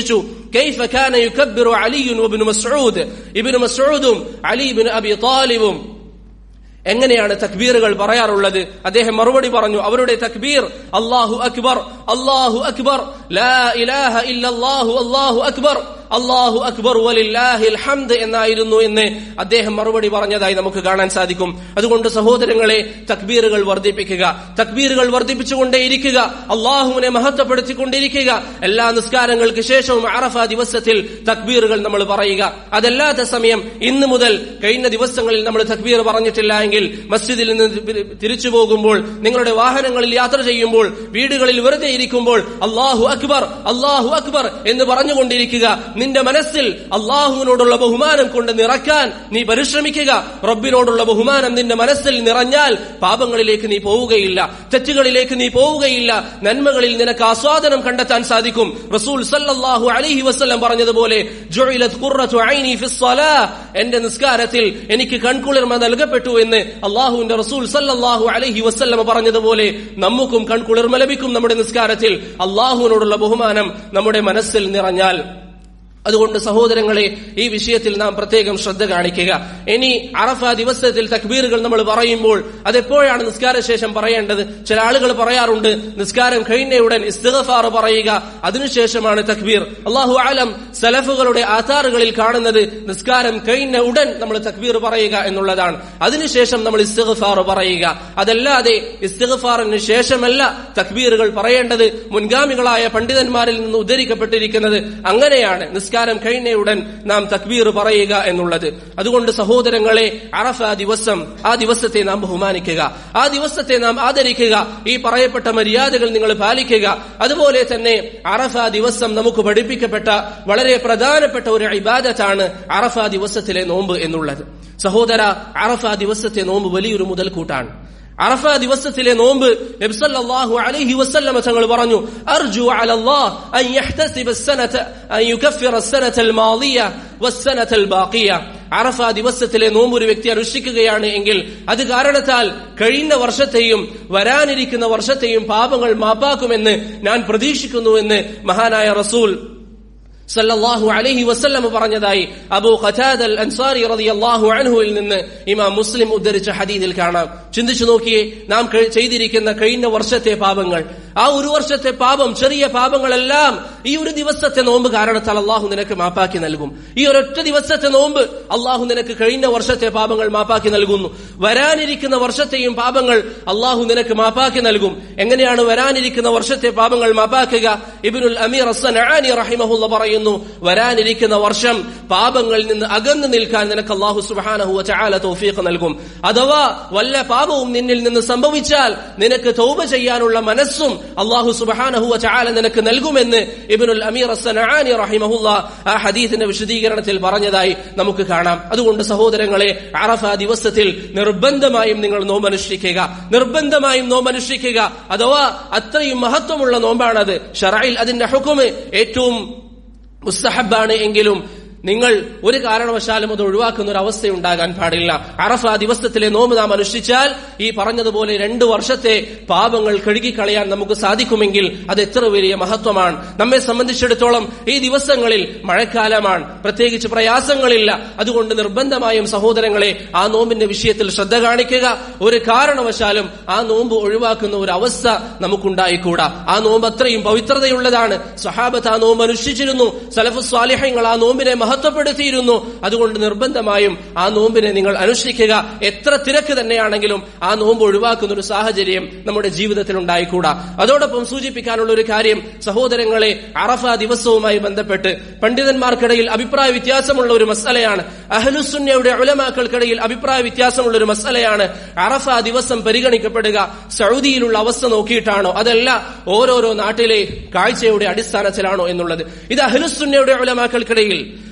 كيف كان يكبر علي وابن مسعود ابن مسعودും അലി ഇബ്നു അബി താലിബും എങ്ങനെയാണ് തക്ബീറുകൾ പറയാറുള്ളത് അദ്ദേഹം മറുപടി പറഞ്ഞു അവരുടെ തക്ബീർ അല്ലാഹു അക്ബർ അല്ലാഹു അക്ബർ ലാ ഇലാഹ ഇല്ലല്ലാഹു അല്ലാഹു അക്ബർ അള്ളാഹു അക്ബർ വലില്ലാഹിൽ ഹംദ് എന്നായിരുന്നു എന്ന് അദ്ദേഹം മറുപടി പറഞ്ഞതായി നമുക്ക് കാണാൻ സാധിക്കും അതുകൊണ്ട് സഹോദരങ്ങളെ തക്ബീറുകൾ വർദ്ധിപ്പിക്കുക തക്ബീറുകൾ വർദ്ധിപ്പിച്ചുകൊണ്ടേയിരിക്കുക അള്ളാഹുവിനെ മഹത്വപ്പെടുത്തിക്കൊണ്ടിരിക്കുക എല്ലാ നിസ്കാരങ്ങൾക്ക് ശേഷവും അറഫ ദിവസത്തിൽ തക്ബീറുകൾ നമ്മൾ പറയുക അതല്ലാത്ത സമയം ഇന്ന് മുതൽ കഴിഞ്ഞ ദിവസങ്ങളിൽ നമ്മൾ തക്ബീർ പറഞ്ഞിട്ടില്ല എങ്കിൽ മസ്ജിദിൽ നിന്ന് തിരിച്ചു പോകുമ്പോൾ നിങ്ങളുടെ വാഹനങ്ങളിൽ യാത്ര ചെയ്യുമ്പോൾ വീടുകളിൽ വെറുതെ ഇരിക്കുമ്പോൾ അള്ളാഹു അക്ബർ അള്ളാഹു അക്ബർ എന്ന് പറഞ്ഞുകൊണ്ടിരിക്കുക നിന്റെ മനസ്സിൽ അള്ളാഹുവിനോടുള്ള ബഹുമാനം കൊണ്ട് നിറയ്ക്കാൻ നീ പരിശ്രമിക്കുക റബ്ബിനോടുള്ള ബഹുമാനം നിന്റെ മനസ്സിൽ നിറഞ്ഞാൽ പാപങ്ങളിലേക്ക് നീ പോവുകയില്ല തെറ്റുകളിലേക്ക് നീ പോവുകയില്ല നന്മകളിൽ നിനക്ക് ആസ്വാദനം കണ്ടെത്താൻ സാധിക്കും റസൂൽ സല്ലല്ലാഹു അലൈഹി വസല്ലം പറഞ്ഞതുപോലെ ജുഇലത് ഖുർറത്തു ഐനി ഫിസ് സ്വലാ എന്റെ നിസ്കാരത്തിൽ എനിക്ക് കൺകുളിർമ നൽകപ്പെട്ടു എന്ന് അള്ളാഹുവിന്റെ റസൂൽ സല്ലല്ലാഹു അലൈഹി വസല്ലം പറഞ്ഞതുപോലെ നമുക്കും കൺകുളിർമ ലഭിക്കും നമ്മുടെ നിസ്കാരത്തിൽ അള്ളാഹുവിനോടുള്ള ബഹുമാനം നമ്മുടെ മനസ്സിൽ നിറഞ്ഞാൽ അതുകൊണ്ട് സഹോദരങ്ങളെ ഈ വിഷയത്തിൽ നാം പ്രത്യേകം ശ്രദ്ധ കാണിക്കുക ഇനി അറഫ ദിവസത്തിൽ തക്ബീറുകൾ നമ്മൾ പറയുമ്പോൾ അതെപ്പോഴാണ് നിസ്കാര ശേഷം പറയേണ്ടത് ചില ആളുകൾ പറയാറുണ്ട് നിസ്കാരം കഴിഞ്ഞയുടൻ ഇസ്തിഗഫാർ പറയുക അതിനുശേഷമാണ് തക്ബീർ അള്ളാഹു ആലം സലഫുകളുടെ ആധാറുകളിൽ കാണുന്നത് നിസ്കാരം കഴിഞ്ഞ ഉടൻ നമ്മൾ തക്ബീർ പറയുക എന്നുള്ളതാണ് അതിനുശേഷം നമ്മൾ ഇസ്തിഗഫാർ പറയുക അതല്ലാതെ ഇസ്തിഗഫാറിന് ശേഷമല്ല തക്ബീറുകൾ പറയേണ്ടത് മുൻഗാമികളായ പണ്ഡിതന്മാരിൽ നിന്ന് ഉദ്ധരിക്കപ്പെട്ടിരിക്കുന്നത് അങ്ങനെയാണ് നിസ്കാരം കഴിഞ്ഞയുടൻ നാം തക്ബീർ പറയുക എന്നുള്ളത് അതുകൊണ്ട് സഹോദരങ്ങളെ അറഫ ദിവസം ആ ദിവസത്തെ നാം ബഹുമാനിക്കുക ആ ദിവസത്തെ നാം ആദരിക്കുക ഈ പറയപ്പെട്ട മര്യാദകൾ നിങ്ങൾ പാലിക്കുക അതുപോലെ തന്നെ അറഫ ദിവസം നമുക്ക് പഠിപ്പിക്കപ്പെട്ട വളരെ പ്രധാനപ്പെട്ട ഒരു ഇബാദത്താണ് അറഫ ദിവസത്തിലെ നോമ്പ് എന്നുള്ളത് സഹോദര അറഫ ദിവസത്തെ നോമ്പ് വലിയൊരു മുതൽക്കൂട്ടാണ് അറഫ ദിവസത്തിലെ നോമ്പ് നബ്സല്ലാഹു അലൈഹി വസല്ലമ തങ്ങൾ പറഞ്ഞു അർജു അലല്ലാഹ് അൻ യഹ്തസിബ السنة അൻ യുകഫിറ السنة الماضية والسنة الباقية അറഫ ദിവസത്തിലെ നോമ്പ് ഒരു വ്യക്തി അനുഷ്ഠിക്കുകയാണ് എങ്കിൽ അത് കാരണത്താൽ കഴിഞ്ഞ വർഷത്തെയും വരാനിരിക്കുന്ന വർഷത്തെയും പാപങ്ങൾ മാപ്പാക്കുമെന്ന് ഞാൻ പ്രതീക്ഷിക്കുന്നു എന്ന് മഹാനായ റസൂൽ സല്ലല്ലാഹു അലൈഹി വസല്ലം പറഞ്ഞതായി അബൂ ഖതാദ അൽ അൻസാരി റളിയല്ലാഹു അൻഹുവിൽ നിന്ന് ഇമാം മുസ്ലിം ഉദ്ധരിച്ച ഹദീസിൽ കാണാം ചിന്തിച്ചു നോക്കിയേ നാം ചെയ്തിരിക്കുന്ന കഴിഞ്ഞ വർഷത്തെ പാപങ്ങൾ ആ ഒരു വർഷത്തെ പാപം ചെറിയ പാപങ്ങളെല്ലാം ഈ ഒരു ദിവസത്തെ നോമ്പ് കാരണത്താൽ അള്ളാഹു നിനക്ക് മാപ്പാക്കി നൽകും ഈ ഒരൊറ്റ ദിവസത്തെ നോമ്പ് അള്ളാഹു നിനക്ക് കഴിഞ്ഞ വർഷത്തെ പാപങ്ങൾ മാപ്പാക്കി നൽകുന്നു വരാനിരിക്കുന്ന വർഷത്തെയും പാപങ്ങൾ അള്ളാഹു നിനക്ക് മാപ്പാക്കി നൽകും എങ്ങനെയാണ് വരാനിരിക്കുന്ന വർഷത്തെ പാപങ്ങൾ മാപ്പാക്കുക ഇബിനുൽ അമീർ അസനാനി റഹിമഹുല്ല പറയുന്നു വരാനിരിക്കുന്ന വർഷം പാപങ്ങളിൽ നിന്ന് അകന്നു നിൽക്കാൻ നിനക്ക് അള്ളാഹു സുബാനഹു ചാല തൗഫീഖ് നൽകും അഥവാ വല്ല പാപവും നിന്നിൽ നിന്ന് സംഭവിച്ചാൽ നിനക്ക് തൗബ ചെയ്യാനുള്ള മനസ്സും അള്ളാഹു സുബാനഹു ചാല നിനക്ക് നൽകുമെന്ന് ഇബിനുൽ അമീർ അസനാനി റഹിമഹുല്ല ആ ഹദീസിന്റെ വിശദീകരണത്തിൽ പറഞ്ഞതായി നമുക്ക് കാണാം അതുകൊണ്ട് സഹോദരങ്ങളെ അറഫ ദിവസത്തിൽ നിർബന്ധമായും നിങ്ങൾ നോമ്പനുഷ്ഠിക്കുക നിർബന്ധമായും നോമ്പനുഷ്ഠിക്കുക അഥവാ അത്രയും മഹത്വമുള്ള നോമ്പാണത് ഷറയിൽ അതിന്റെ ഹുക്കുമ് ഏറ്റവും മുസ്തഹബാണ് എങ്കിലും നിങ്ങൾ ഒരു കാരണവശാലും അത് ഒഴിവാക്കുന്ന ഒരു അവസ്ഥ ഉണ്ടാകാൻ പാടില്ല അറഫ ദിവസത്തിലെ നോമ്പ് നാം അനുഷ്ഠിച്ചാൽ ഈ പറഞ്ഞതുപോലെ രണ്ടു വർഷത്തെ പാപങ്ങൾ കഴുകിക്കളയാൻ നമുക്ക് സാധിക്കുമെങ്കിൽ അത് എത്ര വലിയ മഹത്വമാണ് നമ്മെ സംബന്ധിച്ചിടത്തോളം ഈ ദിവസങ്ങളിൽ മഴക്കാലമാണ് പ്രത്യേകിച്ച് പ്രയാസങ്ങളില്ല അതുകൊണ്ട് നിർബന്ധമായും സഹോദരങ്ങളെ ആ നോമ്പിന്റെ വിഷയത്തിൽ ശ്രദ്ധ കാണിക്കുക ഒരു കാരണവശാലും ആ നോമ്പ് ഒഴിവാക്കുന്ന ഒരു അവസ്ഥ നമുക്കുണ്ടായിക്കൂടാ ആ നോമ്പ് അത്രയും പവിത്രതയുള്ളതാണ് സഹാബത്ത് ആ നോമ്പ് അനുഷ്ഠിച്ചിരുന്നു സലഫു സ്വാലിഹങ്ങൾ ആ നോമ്പിനെ മഹത്വപ്പെടുത്തിയിരുന്നു അതുകൊണ്ട് നിർബന്ധമായും ആ നോമ്പിനെ നിങ്ങൾ അനുഷ്ഠിക്കുക എത്ര തിരക്ക് തന്നെയാണെങ്കിലും ആ നോമ്പ് ഒഴിവാക്കുന്ന ഒരു സാഹചര്യം നമ്മുടെ ജീവിതത്തിൽ ഉണ്ടായിക്കൂടാ അതോടൊപ്പം സൂചിപ്പിക്കാനുള്ള ഒരു കാര്യം സഹോദരങ്ങളെ അറഫ ദിവസവുമായി ബന്ധപ്പെട്ട് പണ്ഡിതന്മാർക്കിടയിൽ അഭിപ്രായ വ്യത്യാസമുള്ള ഒരു മസലയാണ് അഹലുസുന്നയുടെ ഉലമാക്കൾക്കിടയിൽ അഭിപ്രായ വ്യത്യാസമുള്ള ഒരു മസലയാണ് അറഫ ദിവസം പരിഗണിക്കപ്പെടുക സൗദിയിലുള്ള അവസ്ഥ നോക്കിയിട്ടാണോ അതല്ല ഓരോരോ നാട്ടിലെ കാഴ്ചയുടെ അടിസ്ഥാനത്തിലാണോ എന്നുള്ളത് ഇത് അഹലുസുന്നയുടെ ഉലമാക്കൾക്കിടയിൽ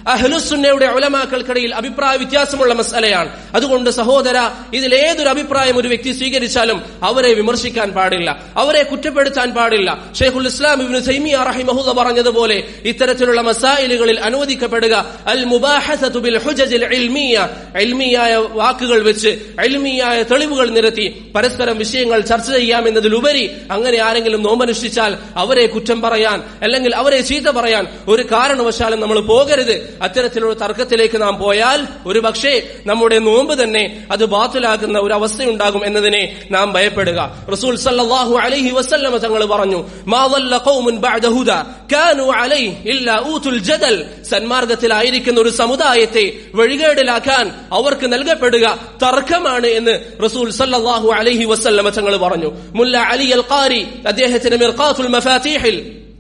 അഹ്ലുസുന്നയുടെ ഉലമാക്കൾക്കിടയിൽ അഭിപ്രായ വ്യത്യാസമുള്ള മസലയാണ് അതുകൊണ്ട് സഹോദര ഇതിൽ ഏതൊരു അഭിപ്രായം ഒരു വ്യക്തി സ്വീകരിച്ചാലും അവരെ വിമർശിക്കാൻ പാടില്ല അവരെ കുറ്റപ്പെടുത്താൻ പാടില്ല ഷെയ്ഖുൽ ഇസ്ലാം ഇബ്നു തൈമിയ റഹിമഹുല്ല പറഞ്ഞതുപോലെ ഇത്തരത്തിലുള്ള മസായിലുകളിൽ അനുവദിക്കപ്പെടുക അൽ മുബാഹസതു ബിൽ ഹുജജിൽ ഇൽമിയ ഇൽമിയായ വാക്കുകൾ വെച്ച് ഇൽമിയായ തെളിവുകൾ നിരത്തി പരസ്പരം വിഷയങ്ങൾ ചർച്ച ചെയ്യാമെന്നതിലുപരി അങ്ങനെ ആരെങ്കിലും നോമനുഷ്ഠിച്ചാൽ അവരെ കുറ്റം പറയാൻ അല്ലെങ്കിൽ അവരെ ചീത്ത പറയാൻ ഒരു കാരണവശാലും നമ്മൾ പോകരുത് അത്തരത്തിലുള്ള തർക്കത്തിലേക്ക് നാം പോയാൽ ഒരു പക്ഷേ നമ്മുടെ നോമ്പ് തന്നെ അത് ബാത്തിലാക്കുന്ന ഒരു അവസ്ഥയുണ്ടാകും എന്നതിനെ നാം ഭയപ്പെടുക റസൂൽ സല്ലല്ലാഹു അലൈഹി വസല്ലമ തങ്ങൾ പറഞ്ഞു മാ ضل قوم بعد هدى كانوا عليه إلا أوتوا الجدل സന്മാർഗത്തിലായിരിക്കുന്ന ഒരു സമുദായത്തെ വഴികേടിലാക്കാൻ അവർക്ക് നൽകപ്പെടുക തർക്കമാണ് എന്ന് റസൂൽ സല്ലല്ലാഹു അലൈഹി വസല്ലമ തങ്ങൾ പറഞ്ഞു മുല്ല അലി അൽ ഖാരി അദ്ദേഹത്തിന്റെ മിർഖാത്തുൽ മഫാത്തീഹിൽ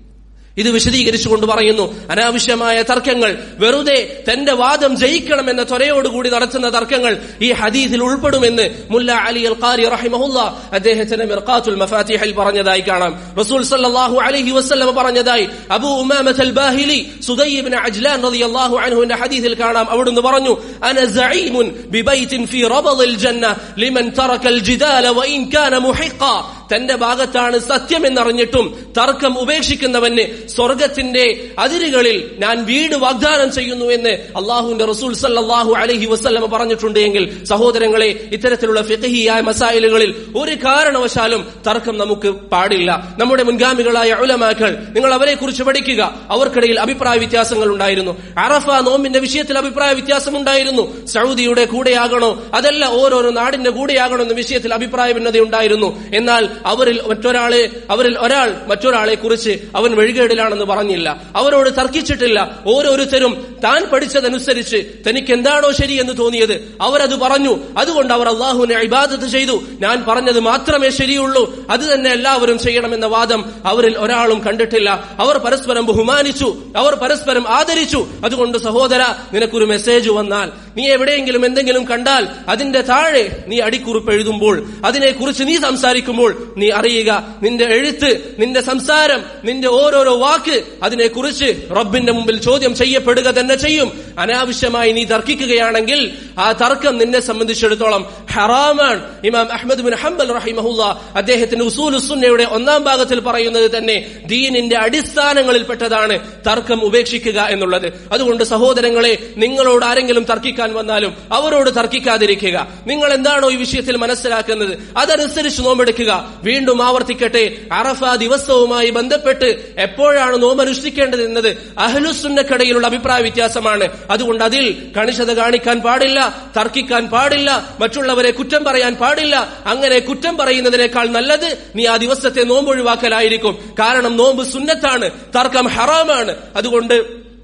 ഇത് വിശദീകരിച്ചുകൊണ്ട് പറയുന്നു അനാവശ്യമായ തർക്കങ്ങൾ വെറുതെ തന്റെ വാദം ജയിക്കണമെന്ന ത്വരയോടുകൂടി നടത്തുന്ന തർക്കങ്ങൾ ഈ ഹദീസിൽ ഉൾപ്പെടുമെന്ന് മുല്ല അലി അൽ ഖാരി റഹിമഹുല്ല അദ്ദേഹത്തിന്റെ മിർഖാത്തുൽ മഫാത്തിഹിൽ പറഞ്ഞതായി കാണാം റസൂൽ സല്ലല്ലാഹു അലൈഹി വസല്ലം പറഞ്ഞതായി അബൂ ഉമാമത്ത് അൽ ബാഹിലി സുദൈ ഇബ്നു അജ്ലാൻ റളിയല്ലാഹു അൻഹുവിന്റെ ഹദീസിൽ കാണാം അവിടുന്ന് പറഞ്ഞു അന സഈമുൻ ബിബൈത്തിൻ ഫീ റബദിൽ ജന്ന ലിമൻ തറക്കൽ ജിദാല വഇൻ കാന മുഹിഖ തന്റെ ഭാഗത്താണ് സത്യം എന്നറിഞ്ഞിട്ടും തർക്കം ഉപേക്ഷിക്കുന്നവന് സ്വർഗത്തിന്റെ അതിരുകളിൽ ഞാൻ വീട് വാഗ്ദാനം ചെയ്യുന്നു എന്ന് അള്ളാഹുവിന്റെ റസൂൽ സല്ലാഹു അലഹി വസ്ല്ലമ പറഞ്ഞിട്ടുണ്ട് എങ്കിൽ സഹോദരങ്ങളെ ഇത്തരത്തിലുള്ള ഫിഖഹിയായ മസായിലുകളിൽ ഒരു കാരണവശാലും തർക്കം നമുക്ക് പാടില്ല നമ്മുടെ മുൻഗാമികളായ ഉലമാക്കൾ നിങ്ങൾ അവരെ കുറിച്ച് പഠിക്കുക അവർക്കിടയിൽ അഭിപ്രായ വ്യത്യാസങ്ങൾ ഉണ്ടായിരുന്നു അറഫ നോമ്പിന്റെ വിഷയത്തിൽ അഭിപ്രായ വ്യത്യാസം ഉണ്ടായിരുന്നു സൗദിയുടെ കൂടെയാകണോ അതല്ല ഓരോരോ നാടിന്റെ കൂടെയാകണോ എന്ന വിഷയത്തിൽ അഭിപ്രായ ഭിന്നത ഉണ്ടായിരുന്നു എന്നാൽ അവരിൽ മറ്റൊരാളെ അവരിൽ ഒരാൾ മറ്റൊരാളെ കുറിച്ച് അവൻ വഴികേടിലാണെന്ന് പറഞ്ഞില്ല അവരോട് തർക്കിച്ചിട്ടില്ല ഓരോരുത്തരും താൻ പഠിച്ചതനുസരിച്ച് തനിക്ക് എന്താണോ ശരി എന്ന് തോന്നിയത് അവരത് പറഞ്ഞു അതുകൊണ്ട് അവർ അള്ളാഹുവിനെ ഇബാദത്ത് ചെയ്തു ഞാൻ പറഞ്ഞത് മാത്രമേ ശരിയുള്ളൂ അത് തന്നെ എല്ലാവരും ചെയ്യണമെന്ന വാദം അവരിൽ ഒരാളും കണ്ടിട്ടില്ല അവർ പരസ്പരം ബഹുമാനിച്ചു അവർ പരസ്പരം ആദരിച്ചു അതുകൊണ്ട് സഹോദര നിനക്കൊരു മെസ്സേജ് വന്നാൽ നീ എവിടെയെങ്കിലും എന്തെങ്കിലും കണ്ടാൽ അതിന്റെ താഴെ നീ അടിക്കുറിപ്പ് എഴുതുമ്പോൾ അതിനെക്കുറിച്ച് നീ സംസാരിക്കുമ്പോൾ നീ അറിയുക നിന്റെ എഴുത്ത് നിന്റെ സംസാരം നിന്റെ ഓരോരോ വാക്ക് അതിനെക്കുറിച്ച് റബ്ബിന്റെ മുമ്പിൽ ചോദ്യം ചെയ്യപ്പെടുക തന്നെ ചെയ്യും അനാവശ്യമായി നീ തർക്കിക്കുകയാണെങ്കിൽ ആ തർക്കം നിന്നെ സംബന്ധിച്ചിടത്തോളം ഹറാമാണ് ഇമാം അഹമ്മദ് ബിൻ ഹംബൽ റഹിമഹുല്ല അദ്ദേഹത്തിന്റെ ഉസൂലുസുന്നയുടെ ഒന്നാം ഭാഗത്തിൽ പറയുന്നത് തന്നെ ദീനിന്റെ അടിസ്ഥാനങ്ങളിൽപ്പെട്ടതാണ് തർക്കം ഉപേക്ഷിക്കുക എന്നുള്ളത് അതുകൊണ്ട് സഹോദരങ്ങളെ നിങ്ങളോട് ആരെങ്കിലും തർക്കിക്കാൻ വന്നാലും അവരോട് തർക്കിക്കാതിരിക്കുക നിങ്ങൾ എന്താണോ ഈ വിഷയത്തിൽ മനസ്സിലാക്കുന്നത് അതനുസരിച്ച് നോമ്പെടുക്കുക വീണ്ടും ആവർത്തിക്കട്ടെ അറഫ ദിവസവുമായി ബന്ധപ്പെട്ട് എപ്പോഴാണ് നോമ്പ് അനുഷ്ഠിക്കേണ്ടത് എന്നത് അഹ്ലുസുന്നക്കടയിലുള്ള അഭിപ്രായ വ്യത്യാസമാണ് അതുകൊണ്ട് അതിൽ കണിശത കാണിക്കാൻ പാടില്ല തർക്കിക്കാൻ പാടില്ല മറ്റുള്ളവരെ കുറ്റം പറയാൻ പാടില്ല അങ്ങനെ കുറ്റം പറയുന്നതിനേക്കാൾ നല്ലത് നീ ആ ദിവസത്തെ നോമ്പ് ഒഴിവാക്കലായിരിക്കും കാരണം നോമ്പ് സുന്നത്താണ് തർക്കം ഹറാമാണ് അതുകൊണ്ട്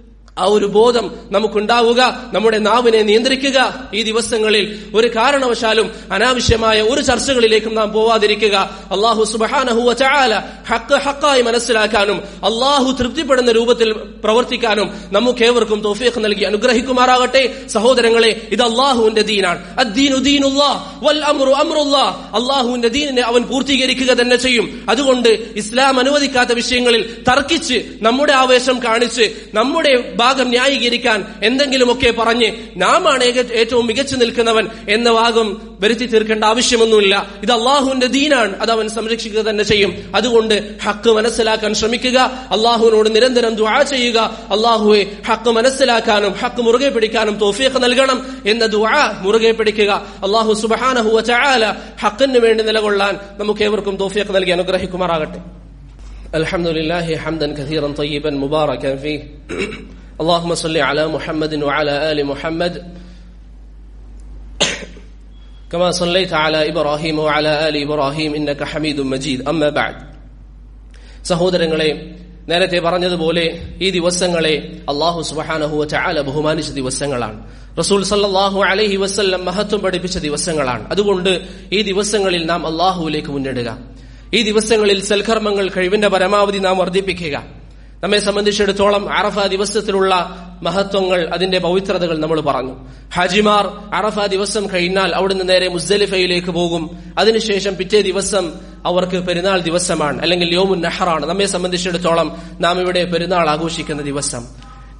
ആ ഒരു ബോധം നമുക്കുണ്ടാവുക നമ്മുടെ നാവിനെ നിയന്ത്രിക്കുക ഈ ദിവസങ്ങളിൽ ഒരു കാരണവശാലും അനാവശ്യമായ ഒരു ചർച്ചകളിലേക്കും നാം പോവാതിരിക്കുക അള്ളാഹു സുബാനഹുവ ചാല ഹക്ക് ഹക്കായി മനസ്സിലാക്കാനും അള്ളാഹു തൃപ്തിപ്പെടുന്ന രൂപത്തിൽ പ്രവർത്തിക്കാനും നമുക്കേവർക്കും തോഫീഖ് നൽകി അനുഗ്രഹിക്കുമാറാകട്ടെ സഹോദരങ്ങളെ ഇത് അള്ളാഹുവിന്റെ ദീനാണ് അള്ളാഹുവിന്റെ ദീനിനെ അവൻ പൂർത്തീകരിക്കുക തന്നെ ചെയ്യും അതുകൊണ്ട് ഇസ്ലാം അനുവദിക്കാത്ത വിഷയങ്ങളിൽ തർക്കിച്ച് നമ്മുടെ ആവേശം കാണിച്ച് നമ്മുടെ ഭാഗം ന്യായീകരിക്കാൻ എന്തെങ്കിലുമൊക്കെ പറഞ്ഞ് നാമാണ് ഏറ്റവും മികച്ചു നിൽക്കുന്നവൻ എന്ന ഭാഗം വരുത്തി തീർക്കേണ്ട ആവശ്യമൊന്നുമില്ല ഇത് അള്ളാഹുവിന്റെ ദീനാണ് അത് അവൻ സംരക്ഷിക്കുക തന്നെ ചെയ്യും അതുകൊണ്ട് ഹക്ക് മനസ്സിലാക്കാൻ ശ്രമിക്കുക അള്ളാഹുവിനോട് നിരന്തരം ദുആ ചെയ്യുക അള്ളാഹുവെ ഹക്ക് മനസ്സിലാക്കാനും ഹക്ക് മുറുകെ പിടിക്കാനും തോഫീഖ് നൽകണം എന്ന ദുആ മുറുകെ പിടിക്കുക അള്ളാഹു സുബഹാനഹുവ ചാല ഹക്കിന് വേണ്ടി നിലകൊള്ളാൻ നമുക്ക് ഏവർക്കും തോഫീഖ് നൽകി അനുഗ്രഹിക്കുമാറാകട്ടെ الحمد لله حمدا كثيرا طيبا مباركا فيه اللهم صل على محمد وعلى ال محمد كما صليت على ابراهيم وعلى ال ابراهيم انك حميد مجيد اما بعد സഹോദരങ്ങളെ നേരത്തെ പറഞ്ഞതുപോലെ ഈ ദിവസങ്ങളെ അള്ളാഹു സുബഹാനഹുവ ചാല ബഹുമാനിച്ച ദിവസങ്ങളാണ് റസൂൽ സല്ലാഹു അലഹി വസ്ല്ലം മഹത്വം പഠിപ്പിച്ച ദിവസങ്ങളാണ് അതുകൊണ്ട് ഈ ദിവസങ്ങളിൽ നാം അള്ളാഹുവിലേക്ക് മുന്നിടുക ഈ ദിവസങ്ങളിൽ സൽക്കർമ്മങ്ങൾ കഴിവിന്റെ പരമാവധി നാം വർദ്ധിപ്പിക്കുക നമ്മെ സംബന്ധിച്ചിടത്തോളം അറഫ ദിവസത്തിലുള്ള മഹത്വങ്ങൾ അതിന്റെ പവിത്രതകൾ നമ്മൾ പറഞ്ഞു ഹാജിമാർ അറഫ ദിവസം കഴിഞ്ഞാൽ അവിടുന്ന് നേരെ മുസ്ദലിഫയിലേക്ക് പോകും അതിനുശേഷം പിറ്റേ ദിവസം അവർക്ക് പെരുന്നാൾ ദിവസമാണ് അല്ലെങ്കിൽ യോമുൻ നെഹറാണ് നമ്മെ സംബന്ധിച്ചിടത്തോളം നാം ഇവിടെ പെരുന്നാൾ ആഘോഷിക്കുന്ന ദിവസം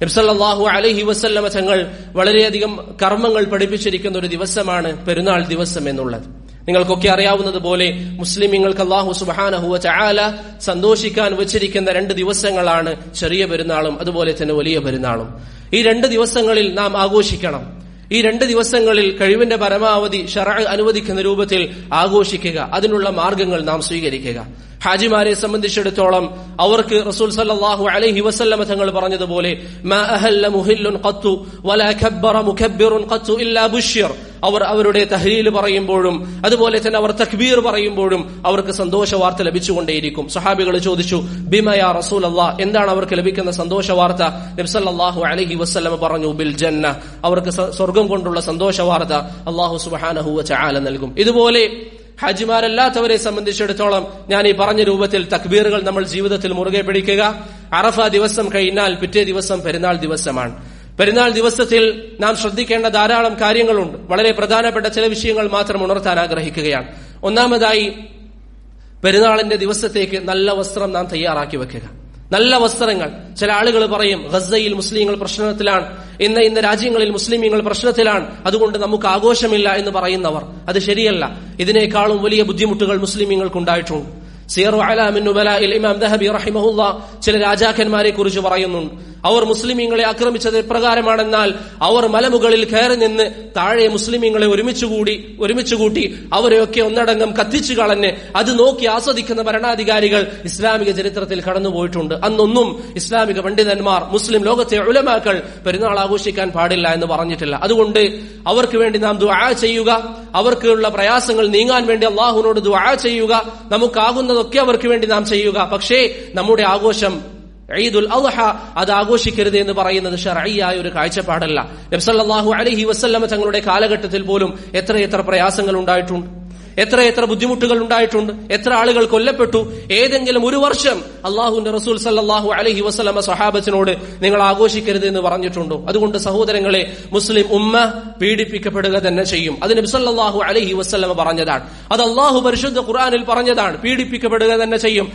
നബ്സല്ലാഹു അലഹി വസല്ലമ തങ്ങൾ വളരെയധികം കർമ്മങ്ങൾ പഠിപ്പിച്ചിരിക്കുന്ന ഒരു ദിവസമാണ് പെരുന്നാൾ ദിവസം എന്നുള്ളത് നിങ്ങൾക്കൊക്കെ അറിയാവുന്നത് പോലെ മുസ്ലിമീങ്ങൾക്ക് അള്ളാഹു സുബാനഹുവ ചാല സന്തോഷിക്കാൻ വെച്ചിരിക്കുന്ന രണ്ട് ദിവസങ്ങളാണ് ചെറിയ പെരുന്നാളും അതുപോലെ തന്നെ വലിയ പെരുന്നാളും ഈ രണ്ട് ദിവസങ്ങളിൽ നാം ആഘോഷിക്കണം ഈ രണ്ട് ദിവസങ്ങളിൽ കഴിവിന്റെ പരമാവധി ഷറ അനുവദിക്കുന്ന രൂപത്തിൽ ആഘോഷിക്കുക അതിനുള്ള മാർഗങ്ങൾ നാം സ്വീകരിക്കുക ഹാജിമാരെ സംബന്ധിച്ചിടത്തോളം അവർക്ക് റസൂൽ സല്ലല്ലാഹു അലൈഹി വസല്ലമ തങ്ങൾ പറഞ്ഞതുപോലെ മാ അഹല്ല മുഹില്ലുൻ ഖത്തു വലാ കബ്ബറ മുകബ്ബിറുൻ ഖത്തു ഇല്ലാ ബുശ്യർ അവർ അവരുടെ തഹ്ലീൽ പറയുമ്പോഴും അതുപോലെ തന്നെ അവർ തക്ബീർ പറയുമ്പോഴും അവർക്ക് സന്തോഷ വാർത്ത ലഭിച്ചുകൊണ്ടേയിരിക്കും സഹാബികൾ ചോദിച്ചു ബിമയാ റസൂൽ അള്ളാഹ് എന്താണ് അവർക്ക് ലഭിക്കുന്ന സന്തോഷ വാർത്ത നബ്സല്ലാഹു അലഹി വസ്ലമ പറഞ്ഞു ബിൽ ജന്ന അവർക്ക് സ്വർഗം കൊണ്ടുള്ള സന്തോഷ വാർത്ത അള്ളാഹു സുബാനഹുവ ചാല നൽകും ഇതുപോലെ ഹാജിമാരല്ലാത്തവരെ സംബന്ധിച്ചിടത്തോളം ഞാൻ ഈ പറഞ്ഞ രൂപത്തിൽ തക്ബീറുകൾ നമ്മൾ ജീവിതത്തിൽ മുറുകെ പിടിക്കുക അറഫ ദിവസം കഴിഞ്ഞാൽ പിറ്റേ ദിവസം പെരുന്നാൾ ദിവസമാണ് പെരുന്നാൾ ദിവസത്തിൽ നാം ശ്രദ്ധിക്കേണ്ട ധാരാളം കാര്യങ്ങളുണ്ട് വളരെ പ്രധാനപ്പെട്ട ചില വിഷയങ്ങൾ മാത്രം ഉണർത്താൻ ആഗ്രഹിക്കുകയാണ് ഒന്നാമതായി പെരുന്നാളിന്റെ ദിവസത്തേക്ക് നല്ല വസ്ത്രം നാം തയ്യാറാക്കി വെക്കുക നല്ല വസ്ത്രങ്ങൾ ചില ആളുകൾ പറയും ഗസയിൽ മുസ്ലിങ്ങൾ പ്രശ്നത്തിലാണ് ഇന്ന് ഇന്ന് രാജ്യങ്ങളിൽ മുസ്ലിമീങ്ങൾ പ്രശ്നത്തിലാണ് അതുകൊണ്ട് നമുക്ക് ആഘോഷമില്ല എന്ന് പറയുന്നവർ അത് ശരിയല്ല ഇതിനേക്കാളും വലിയ ബുദ്ധിമുട്ടുകൾ മുസ്ലിമീങ്ങൾക്ക് ഉണ്ടായിട്ടുണ്ട് സിയറു അലാമിൻ നുബലയിൽ ഇമാം ദഹബി റഹിമഹുല്ല ചില രാജാക്കന്മാരെ കുറിച്ച് പറയുന്നുണ്ട് അവർ മുസ്ലിമീങ്ങളെ ആക്രമിച്ചത് എപ്രകാരമാണെന്നാൽ അവർ മലമുകളിൽ കയറി നിന്ന് താഴെ മുസ്ലിമീങ്ങളെ ഒരുമിച്ചുകൂടി ഒരുമിച്ചുകൂട്ടി അവരെയൊക്കെ ഒന്നടങ്കം കത്തിച്ചു കളഞ്ഞ് അത് നോക്കി ആസ്വദിക്കുന്ന ഭരണാധികാരികൾ ഇസ്ലാമിക ചരിത്രത്തിൽ കടന്നുപോയിട്ടുണ്ട് അന്നൊന്നും ഇസ്ലാമിക പണ്ഡിതന്മാർ മുസ്ലിം ലോകത്തെ ഉലമാക്കൾ പെരുന്നാൾ ആഘോഷിക്കാൻ പാടില്ല എന്ന് പറഞ്ഞിട്ടില്ല അതുകൊണ്ട് അവർക്ക് വേണ്ടി നാം ദുആ ചെയ്യുക അവർക്കുള്ള പ്രയാസങ്ങൾ നീങ്ങാൻ വേണ്ടി അള്ളാഹുവിനോട് ദുആ ചെയ്യുക നമുക്കാകുന്നതൊക്കെ അവർക്ക് വേണ്ടി നാം ചെയ്യുക പക്ഷേ നമ്മുടെ ആഘോഷം ഈദുൽ അദ്ഹ അത് ആഘോഷിക്കരുത് എന്ന് പറയുന്നത് ഷർഈയായ ഒരു കാഴ്ചപ്പാടല്ല നബ്സല്ലാഹു അലഹി വസ്ല്ലമ തങ്ങളുടെ കാലഘട്ടത്തിൽ പോലും എത്രയെത്ര പ്രയാസങ്ങൾ ഉണ്ടായിട്ടുണ്ട് എത്ര എത്ര ബുദ്ധിമുട്ടുകൾ ഉണ്ടായിട്ടുണ്ട് എത്ര ആളുകൾ കൊല്ലപ്പെട്ടു ഏതെങ്കിലും ഒരു വർഷം അള്ളാഹുന്റെ റസൂൽ സല്ലാഹു അലഹി വസ്ലമ സഹാബത്തിനോട് നിങ്ങൾ ആഘോഷിക്കരുത് എന്ന് പറഞ്ഞിട്ടുണ്ടോ അതുകൊണ്ട് സഹോദരങ്ങളെ മുസ്ലിം ഉമ്മ പീഡിപ്പിക്കപ്പെടുക തന്നെ ചെയ്യും അത് നബ്സല്ലാഹു അലഹി വസ്ലമ പറഞ്ഞതാണ് അത് അള്ളാഹു പരിശുദ്ധ ഖുർആാനിൽ പറഞ്ഞതാണ് പീഡിപ്പിക്കപ്പെടുക തന്നെ ചെയ്യും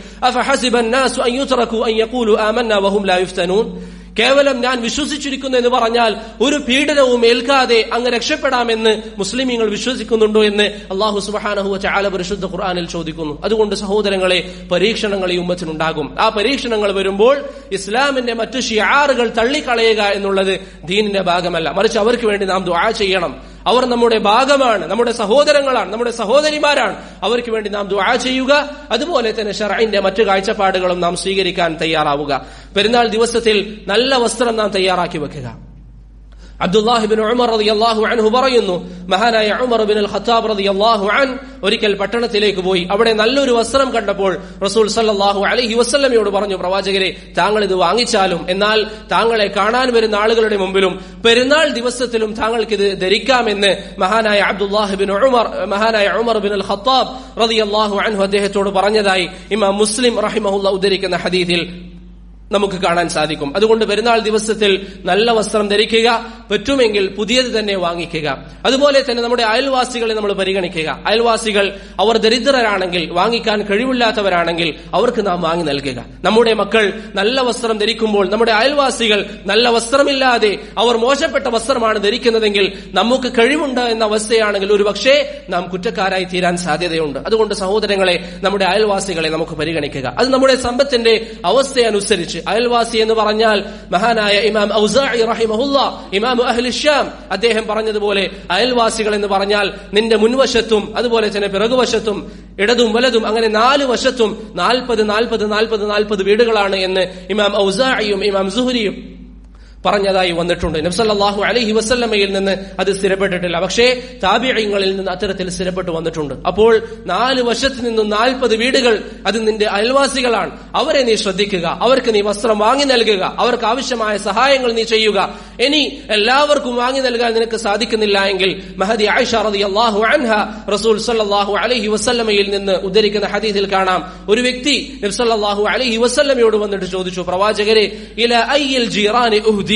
കേവലം ഞാൻ വിശ്വസിച്ചിരിക്കുന്നു എന്ന് പറഞ്ഞാൽ ഒരു പീഡനവും ഏൽക്കാതെ അങ്ങ് രക്ഷപ്പെടാമെന്ന് മുസ്ലിമീങ്ങൾ വിശ്വസിക്കുന്നുണ്ടോ എന്ന് അള്ളാഹു സുബാനഹു ചാല പരിശുദ്ധ ഖുർആാനിൽ ചോദിക്കുന്നു അതുകൊണ്ട് സഹോദരങ്ങളെ പരീക്ഷണങ്ങൾ ഈ ഉമ്മത്തിനുണ്ടാകും ആ പരീക്ഷണങ്ങൾ വരുമ്പോൾ ഇസ്ലാമിന്റെ മറ്റു ഷിയാറുകൾ തള്ളിക്കളയുക എന്നുള്ളത് ദീനിന്റെ ഭാഗമല്ല മറിച്ച് അവർക്ക് വേണ്ടി നാം ദുആ ചെയ്യണം അവർ നമ്മുടെ ഭാഗമാണ് നമ്മുടെ സഹോദരങ്ങളാണ് നമ്മുടെ സഹോദരിമാരാണ് അവർക്ക് വേണ്ടി നാം ദുആ ചെയ്യുക അതുപോലെ തന്നെ ഷറൈന്റെ മറ്റു കാഴ്ചപ്പാടുകളും നാം സ്വീകരിക്കാൻ തയ്യാറാവുക പെരുന്നാൾ ദിവസത്തിൽ നല്ല വസ്ത്രം നാം തയ്യാറാക്കി വെക്കുക അബ്ദുല്ലാഹിബിൻ ഉമർ റളിയല്ലാഹു അൻഹു പറയുന്നു മഹാനായ ഉമർ ബിൻ അൽ ഖത്താബ് റളിയല്ലാഹു അൻ ഒരിക്കൽ പട്ടണത്തിലേക്ക് പോയി അവിടെ നല്ലൊരു വസ്ത്രം കണ്ടപ്പോൾ റസൂൽ സല്ലല്ലാഹു അലൈഹി വസല്ലമയോട് പറഞ്ഞു പ്രവാചകരെ താങ്കൾ ഇത് വാങ്ങിച്ചാലും എന്നാൽ താങ്കളെ കാണാൻ വരുന്ന ആളുകളുടെ മുമ്പിലും പെരുന്നാൾ ദിവസത്തിലും താങ്കൾക്ക് ഇത് ധരിക്കാമെന്ന് മഹാനായ അബ്ദുല്ലാഹിബിൻ ഉമർ മഹാനായ ഉമർ ബിൻ അൽ ഖത്താബ് റളിയല്ലാഹു അൻഹു അദ്ദേഹത്തോട് പറഞ്ഞതായി ഇമാം മുസ്ലിം റഹിമഹുല്ല ഉദ്ധരിക്കുന്ന ഹദീഥിൽ നമുക്ക് കാണാൻ സാധിക്കും അതുകൊണ്ട് പെരുന്നാൾ ദിവസത്തിൽ നല്ല വസ്ത്രം ധരിക്കുക പറ്റുമെങ്കിൽ പുതിയത് തന്നെ വാങ്ങിക്കുക അതുപോലെ തന്നെ നമ്മുടെ അയൽവാസികളെ നമ്മൾ പരിഗണിക്കുക അയൽവാസികൾ അവർ ദരിദ്രരാണെങ്കിൽ വാങ്ങിക്കാൻ കഴിവില്ലാത്തവരാണെങ്കിൽ അവർക്ക് നാം വാങ്ങി നൽകുക നമ്മുടെ മക്കൾ നല്ല വസ്ത്രം ധരിക്കുമ്പോൾ നമ്മുടെ അയൽവാസികൾ നല്ല വസ്ത്രമില്ലാതെ അവർ മോശപ്പെട്ട വസ്ത്രമാണ് ധരിക്കുന്നതെങ്കിൽ നമുക്ക് കഴിവുണ്ട് എന്ന അവസ്ഥയാണെങ്കിൽ ഒരു പക്ഷേ നാം കുറ്റക്കാരായി തീരാൻ സാധ്യതയുണ്ട് അതുകൊണ്ട് സഹോദരങ്ങളെ നമ്മുടെ അയൽവാസികളെ നമുക്ക് പരിഗണിക്കുക അത് നമ്മുടെ സമ്പത്തിന്റെ അവസ്ഥയനുസരിച്ച് അയൽവാസി എന്ന് പറഞ്ഞാൽ മഹാനായ ഇമാം ഔസാഇ റഹിമഹുല്ല ഇമാം അഹ്ലി ഷ്യാം അദ്ദേഹം പറഞ്ഞതുപോലെ അയൽവാസികൾ എന്ന് പറഞ്ഞാൽ നിന്റെ മുൻവശത്തും അതുപോലെ തന്നെ പിറകുവശത്തും ഇടതും വലതും അങ്ങനെ നാല് വശത്തും നാൽപ്പത് നാൽപ്പത് നാൽപ്പത് നാൽപ്പത് വീടുകളാണ് എന്ന് ഇമാം ഔസാഇയും ഇമാം സുഹരിയും പറഞ്ഞതായി വന്നിട്ടുണ്ട് നബ്സല്ലാഹു അലഹി വസ്ല്ലമയിൽ നിന്ന് അത് സ്ഥിരപ്പെട്ടിട്ടില്ല പക്ഷേ താബിയങ്ങളിൽ നിന്ന് അത്തരത്തിൽ സ്ഥിരപ്പെട്ടു വന്നിട്ടുണ്ട് അപ്പോൾ നാല് വശത്ത് നിന്നും നാൽപ്പത് വീടുകൾ അത് നിന്റെ അയൽവാസികളാണ് അവരെ നീ ശ്രദ്ധിക്കുക അവർക്ക് നീ വസ്ത്രം വാങ്ങി നൽകുക അവർക്ക് ആവശ്യമായ സഹായങ്ങൾ നീ ചെയ്യുക ഇനി എല്ലാവർക്കും വാങ്ങി നൽകാൻ നിനക്ക് സാധിക്കുന്നില്ല എങ്കിൽ മഹദി ആയിഷ റതി അള്ളാഹു അൻഹ റസൂൽ സല്ലാഹു അലഹി വസ്ല്ലമയിൽ നിന്ന് ഉദ്ധരിക്കുന്ന ഹദീസിൽ കാണാം ഒരു വ്യക്തി നബ്സല്ലാഹു അലഹി വസ്ല്ലമയോട് വന്നിട്ട് ചോദിച്ചു പ്രവാചകരെ ഇല അയ്യൽ ജീറാനി ഉഹ്ദി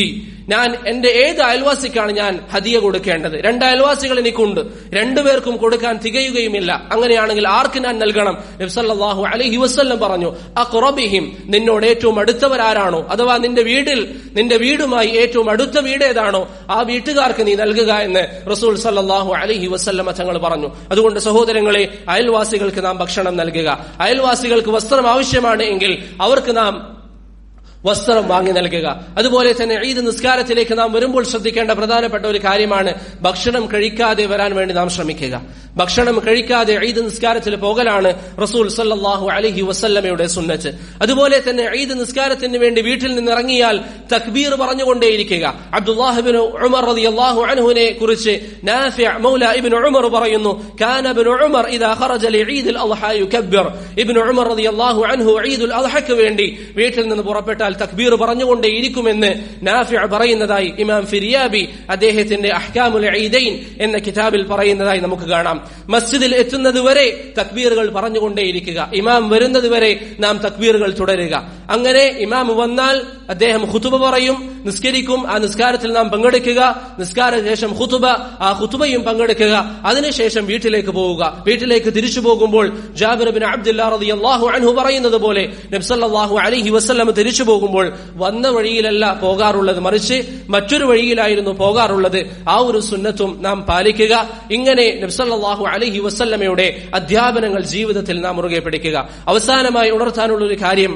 ഞാൻ എന്റെ ഏത് അയൽവാസിക്കാണ് ഞാൻ ഹദിയ കൊടുക്കേണ്ടത് രണ്ട് അയൽവാസികൾ എനിക്കുണ്ട് രണ്ടുപേർക്കും കൊടുക്കാൻ തികയുകയുമില്ല അങ്ങനെയാണെങ്കിൽ ആർക്ക് ഞാൻ നൽകണം നബ്സല്ലാഹു അലൈഹി വസ്ല്ലം പറഞ്ഞു അഖറബിഹിം നിന്നോട് ഏറ്റവും അടുത്തവരാരാണോ അഥവാ നിന്റെ വീട്ടിൽ നിന്റെ വീടുമായി ഏറ്റവും അടുത്ത വീട് ഏതാണോ ആ വീട്ടുകാർക്ക് നീ നൽകുക എന്ന് റസൂൽ സല്ലാഹു അലൈഹി വസ്ല്ലമ തങ്ങൾ പറഞ്ഞു അതുകൊണ്ട് സഹോദരങ്ങളെ അയൽവാസികൾക്ക് നാം ഭക്ഷണം നൽകുക അയൽവാസികൾക്ക് വസ്ത്രം ആവശ്യമാണ് എങ്കിൽ അവർക്ക് നാം വസ്ത്രം വാങ്ങി നൽകുക അതുപോലെ തന്നെ ഈദ് നിസ്കാരത്തിലേക്ക് നാം വരുമ്പോൾ ശ്രദ്ധിക്കേണ്ട പ്രധാനപ്പെട്ട ഒരു കാര്യമാണ് ഭക്ഷണം കഴിക്കാതെ വരാൻ വേണ്ടി നാം ശ്രമിക്കുക ഭക്ഷണം കഴിക്കാതെ ഈദ് നിസ്കാരത്തിൽ പോകലാണ് റസൂൽ സല്ലാഹു അലഹി വസല്ലമയുടെ സുന്നത്ത് അതുപോലെ തന്നെ ഈദ് നിസ്കാരത്തിന് വേണ്ടി വീട്ടിൽ നിന്ന് ഇറങ്ങിയാൽ തക്ബീർ പറഞ്ഞുകൊണ്ടേയിരിക്കുക അബ്ദുല്ലാഹിബിൻ ഉമർ റളിയല്ലാഹു അൻഹുവിനെ കുറിച്ച് നാഫി മൗല ഇബ്നു ഉമർ പറയുന്നു കാന ഇബ്നു ഉമർ ഇദാ ഖറജ ലഈദ് അൽഅദ്ഹ യുകബ്ബിർ ഇബ്നു ഉമർ റളിയല്ലാഹു അൻഹു ഈദുൽ അദ്ഹയ്ക്ക് വേണ്ടി വീട്ടിൽ നിന്ന് പുറപ്പെട്ടാൽ തക്ബീർ പറഞ്ഞുകൊണ്ടേയിരിക്കുമെന്ന് നാഫി പറയുന്നതായി ഇമാം ഫിരിയാബി അദ്ദേഹത്തിന്റെ അഹ്കാമുൽ ഈദൈൻ എന്ന കിതാബിൽ പറയുന്നതായി നമുക്ക് കാണാം മസ്ജിദിൽ എത്തുന്നത് വരെ തക്ബീറുകൾ പറഞ്ഞുകൊണ്ടേയിരിക്കുക ഇമാം വരുന്നത് വരെ നാം തക്ബീറുകൾ തുടരുക അങ്ങനെ ഇമാം വന്നാൽ അദ്ദേഹം ഖുതുബ പറയും നിസ്കരിക്കും ആ നിസ്കാരത്തിൽ നാം പങ്കെടുക്കുക നിസ്കാര ശേഷം ഖുതുബ ആ ഖുതുബയും പങ്കെടുക്കുക അതിനുശേഷം വീട്ടിലേക്ക് പോവുക വീട്ടിലേക്ക് തിരിച്ചു പോകുമ്പോൾ ജാബിർ ബിൻ അബ്ദുല്ലാ റളിയല്ലാഹു അൻഹു പറയുന്നത് പോലെ നബ്സല്ലാഹു അലൈഹി വസല്ലം തിരിച്ചു പോകുമ്പോൾ വന്ന വഴിയിലല്ല പോകാറുള്ളത് മറിച്ച് മറ്റൊരു വഴിയിലായിരുന്നു പോകാറുള്ളത് ആ ഒരു സുന്നത്തും നാം പാലിക്കുക ഇങ്ങനെ നബ്സല്ലാഹു അലൈഹി വസല്ലമയുടെ അധ്യാപനങ്ങൾ ജീവിതത്തിൽ നാം മുറുകെ പിടിക്കുക അവസാനമായി ഉണർത്താനുള്ള ഒരു കാര്യം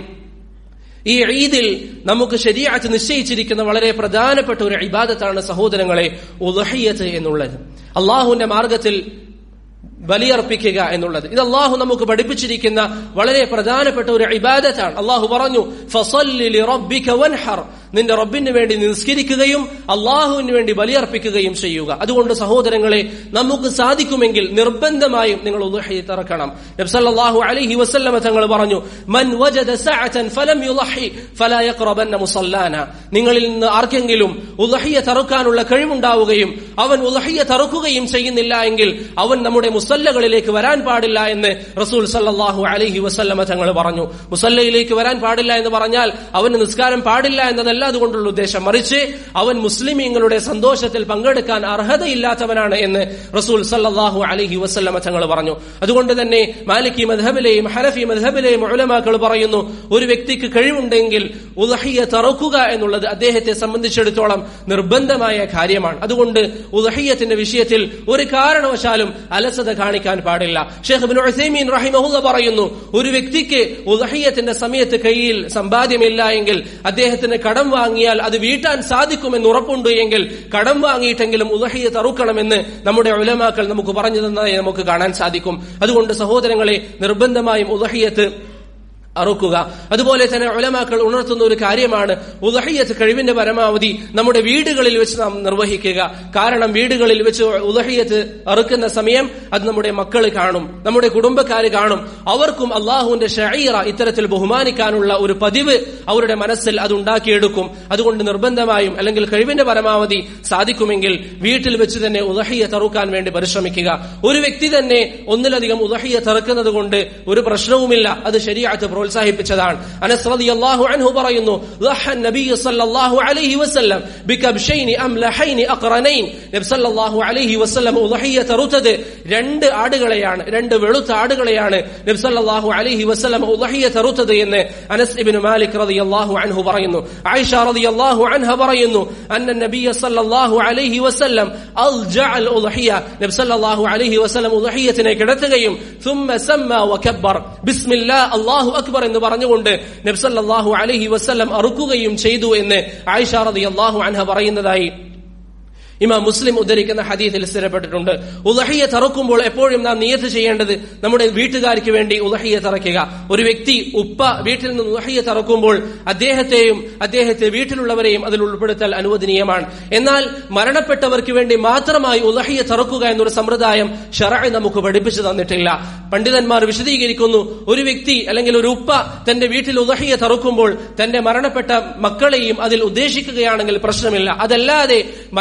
ഈ ഈദിൽ നമുക്ക് ശരിയാറ്റ് നിശ്ചയിച്ചിരിക്കുന്ന വളരെ പ്രധാനപ്പെട്ട ഒരു ഇബാദത്താണ് സഹോദരങ്ങളെ ഉദഹയ്യത്ത് എന്നുള്ളത് അള്ളാഹുവിന്റെ മാർഗത്തിൽ ബലിയർപ്പിക്കുക എന്നുള്ളത് ഇത് അള്ളാഹു നമുക്ക് പഠിപ്പിച്ചിരിക്കുന്ന വളരെ പ്രധാനപ്പെട്ട ഒരു ഇബാദത്താണ് അള്ളാഹു പറഞ്ഞു ഫസല്ലി റബ്ബിക വൻഹർ നിന്റെ റബ്ബിന് വേണ്ടി നിസ്കരിക്കുകയും അള്ളാഹുവിന് വേണ്ടി ബലിയർപ്പിക്കുകയും ചെയ്യുക അതുകൊണ്ട് സഹോദരങ്ങളെ നമുക്ക് സാധിക്കുമെങ്കിൽ നിർബന്ധമായും നിങ്ങൾ ഉദഹയ്യത്ത് ഇറക്കണം നബ്സല്ലാഹു അലൈഹി വസല്ലമ തങ്ങൾ പറഞ്ഞു മൻ വജദ സഅതൻ ഫലം യുളഹി ഫലാ യഖറബന്ന മുസല്ലാന നിങ്ങളിൽ നിന്ന് ആർക്കെങ്കിലും ഉദഹയ്യ തറുക്കാനുള്ള കഴിവുണ്ടാവുകയും അവൻ ഉദഹയ്യ തറുക്കുകയും ചെയ്യുന്നില്ല എങ്കിൽ അവൻ നമ്മുടെ മുസല്ലകളിലേക്ക് വരാൻ പാടില്ല എന്ന് റസൂൽ സല്ലാഹു അലൈഹി വസല്ലമ തങ്ങൾ പറഞ്ഞു മുസല്ലയിലേക്ക് വരാൻ പാടില്ല എന്ന് പറഞ്ഞാൽ അവന് നിസ്കാരം പാടില്ല എന്നതല്ല അതുകൊണ്ടുള്ള ഉദ്ദേശം മറിച്ച് അവൻ മുസ്ലിമീങ്ങളുടെ സന്തോഷത്തിൽ പങ്കെടുക്കാൻ അർഹതയില്ലാത്തവനാണ് എന്ന് റസൂൽ സല്ലാഹു അലൈഹി വസല്ലമ തങ്ങൾ പറഞ്ഞു അതുകൊണ്ട് തന്നെ മാലിക്കി മധബിലെയും ഹനഫി മധബിലെയും ഉലമാക്കൾ പറയുന്നു ഒരു വ്യക്തിക്ക് കഴിവുണ്ടെങ്കിൽ ഉദഹിയ തറക്കുക എന്നുള്ളത് അദ്ദേഹത്തെ സംബന്ധിച്ചിടത്തോളം നിർബന്ധമായ കാര്യമാണ് അതുകൊണ്ട് ഉദഹിയത്തിന്റെ വിഷയത്തിൽ ഒരു കാരണവശാലും അലസത കാണിക്കാൻ പാടില്ല ഷെയ്ഖ് ബിൻ ഉസൈമീൻ റഹിമഹുല്ല പറയുന്നു ഒരു വ്യക്തിക്ക് ഉദഹിയത്തിന്റെ സമയത്ത് കയ്യിൽ സമ്പാദ്യമില്ല എങ്കിൽ അദ്ദേഹത്തിന് കടം വാങ്ങിയാൽ അത് വീട്ടാൻ സാധിക്കുമെന്ന് ഉറപ്പുണ്ട് എങ്കിൽ കടം വാങ്ങിയിട്ടെങ്കിലും ഉദഹിയ തറുക്കണമെന്ന് നമ്മുടെ ഉലമാക്കൾ നമുക്ക് പറഞ്ഞു തന്നതായി നമുക്ക് കാണാൻ സാധിക്കും അതുകൊണ്ട് സഹോദരങ്ങളെ നിർബന്ധമായും ഉദഹിയത്ത് അറുക്കുക അതുപോലെ തന്നെ ഉലമാക്കൾ ഉണർത്തുന്ന ഒരു കാര്യമാണ് ഉദഹയ്യത്ത് കഴിവിന്റെ പരമാവധി നമ്മുടെ വീടുകളിൽ വെച്ച് നാം നിർവഹിക്കുക കാരണം വീടുകളിൽ വെച്ച് ഉദഹയ്യത്ത് അറുക്കുന്ന സമയം അത് നമ്മുടെ മക്കൾ കാണും നമ്മുടെ കുടുംബക്കാർ കാണും അവർക്കും അള്ളാഹുവിന്റെ ഷഈറ ഇത്തരത്തിൽ ബഹുമാനിക്കാനുള്ള ഒരു പതിവ് അവരുടെ മനസ്സിൽ അത് ഉണ്ടാക്കിയെടുക്കും അതുകൊണ്ട് നിർബന്ധമായും അല്ലെങ്കിൽ കഴിവിന്റെ പരമാവധി സാധിക്കുമെങ്കിൽ വീട്ടിൽ വെച്ച് തന്നെ ഉദഹയ്യ തറുക്കാൻ വേണ്ടി പരിശ്രമിക്കുക ഒരു വ്യക്തി തന്നെ ഒന്നിലധികം ഉദഹയ്യ തറുക്കുന്നത് കൊണ്ട് ഒരു പ്രശ്നവുമില്ല അത് ശരിയായിട്ട് പ്രോത്സാഹിപ്പിച്ചതാണ് അനസ് റളിയല്ലാഹു അൻഹു പറയുന്നു ലഹൻ നബി സല്ലല്ലാഹു അലൈഹി വസല്ലം ബികബ്ശൈനി അംലഹൈനി അഖറനൈൻ നബി സല്ലല്ലാഹു അലൈഹി വസല്ലം ഉളഹിയ തറുത്തത് രണ്ട് ആടുകളെയാണ് രണ്ട് വെളുത്ത ആടുകളെയാണ് നബി സല്ലല്ലാഹു അലൈഹി വസല്ലം ഉളഹിയ തറുത്തത് എന്ന് അനസ് ഇബ്നു മാലിക് റളിയല്ലാഹു അൻഹു പറയുന്നു ആയിഷ റളിയല്ലാഹു അൻഹ പറയുന്നു അന്ന നബി സല്ലല്ലാഹു അലൈഹി വസല്ലം അൽജഅ ഉളഹിയ നബി സല്ലല്ലാഹു അലൈഹി വസല്ലം ഉളഹിയത്തിനെ കിടത്തുകയും ثم سمى وكبر بسم الله الله അക്ബർ എന്ന് പറഞ്ഞുകൊണ്ട് നബ്സല്ലാഹു അലഹി വസ്ല്ലം അറുക്കുകയും ചെയ്തു എന്ന് ആയിഷ റളിയല്ലാഹു അൻഹ പറയുന്നതായി ഇമാം മുസ്ലിം ഉദ്ധരിക്കുന്ന ഹദീസിൽ സ്ഥിരപ്പെട്ടിട്ടുണ്ട് ഉലഹിയ തറക്കുമ്പോൾ എപ്പോഴും നാം നിയത്ത് ചെയ്യേണ്ടത് നമ്മുടെ വീട്ടുകാർക്ക് വേണ്ടി ഉലഹിയ തറയ്ക്കുക ഒരു വ്യക്തി ഉപ്പ വീട്ടിൽ നിന്ന് ഉലഹിയ തറക്കുമ്പോൾ അദ്ദേഹത്തെയും അദ്ദേഹത്തെ വീട്ടിലുള്ളവരെയും അതിൽ ഉൾപ്പെടുത്തൽ അനുവദനീയമാണ് എന്നാൽ മരണപ്പെട്ടവർക്ക് വേണ്ടി മാത്രമായി ഉലഹിയ തറക്കുക എന്നൊരു സമ്പ്രദായം ഷറഅ് നമുക്ക് പഠിപ്പിച്ചു തന്നിട്ടില്ല പണ്ഡിതന്മാർ വിശദീകരിക്കുന്നു ഒരു വ്യക്തി അല്ലെങ്കിൽ ഒരു ഉപ്പ തന്റെ വീട്ടിൽ ഉലഹിയ തറക്കുമ്പോൾ തന്റെ മരണപ്പെട്ട മക്കളെയും അതിൽ ഉദ്ദേശിക്കുകയാണെങ്കിൽ പ്രശ്നമില്ല അതല്ലാതെ മരണപ്പെട്ട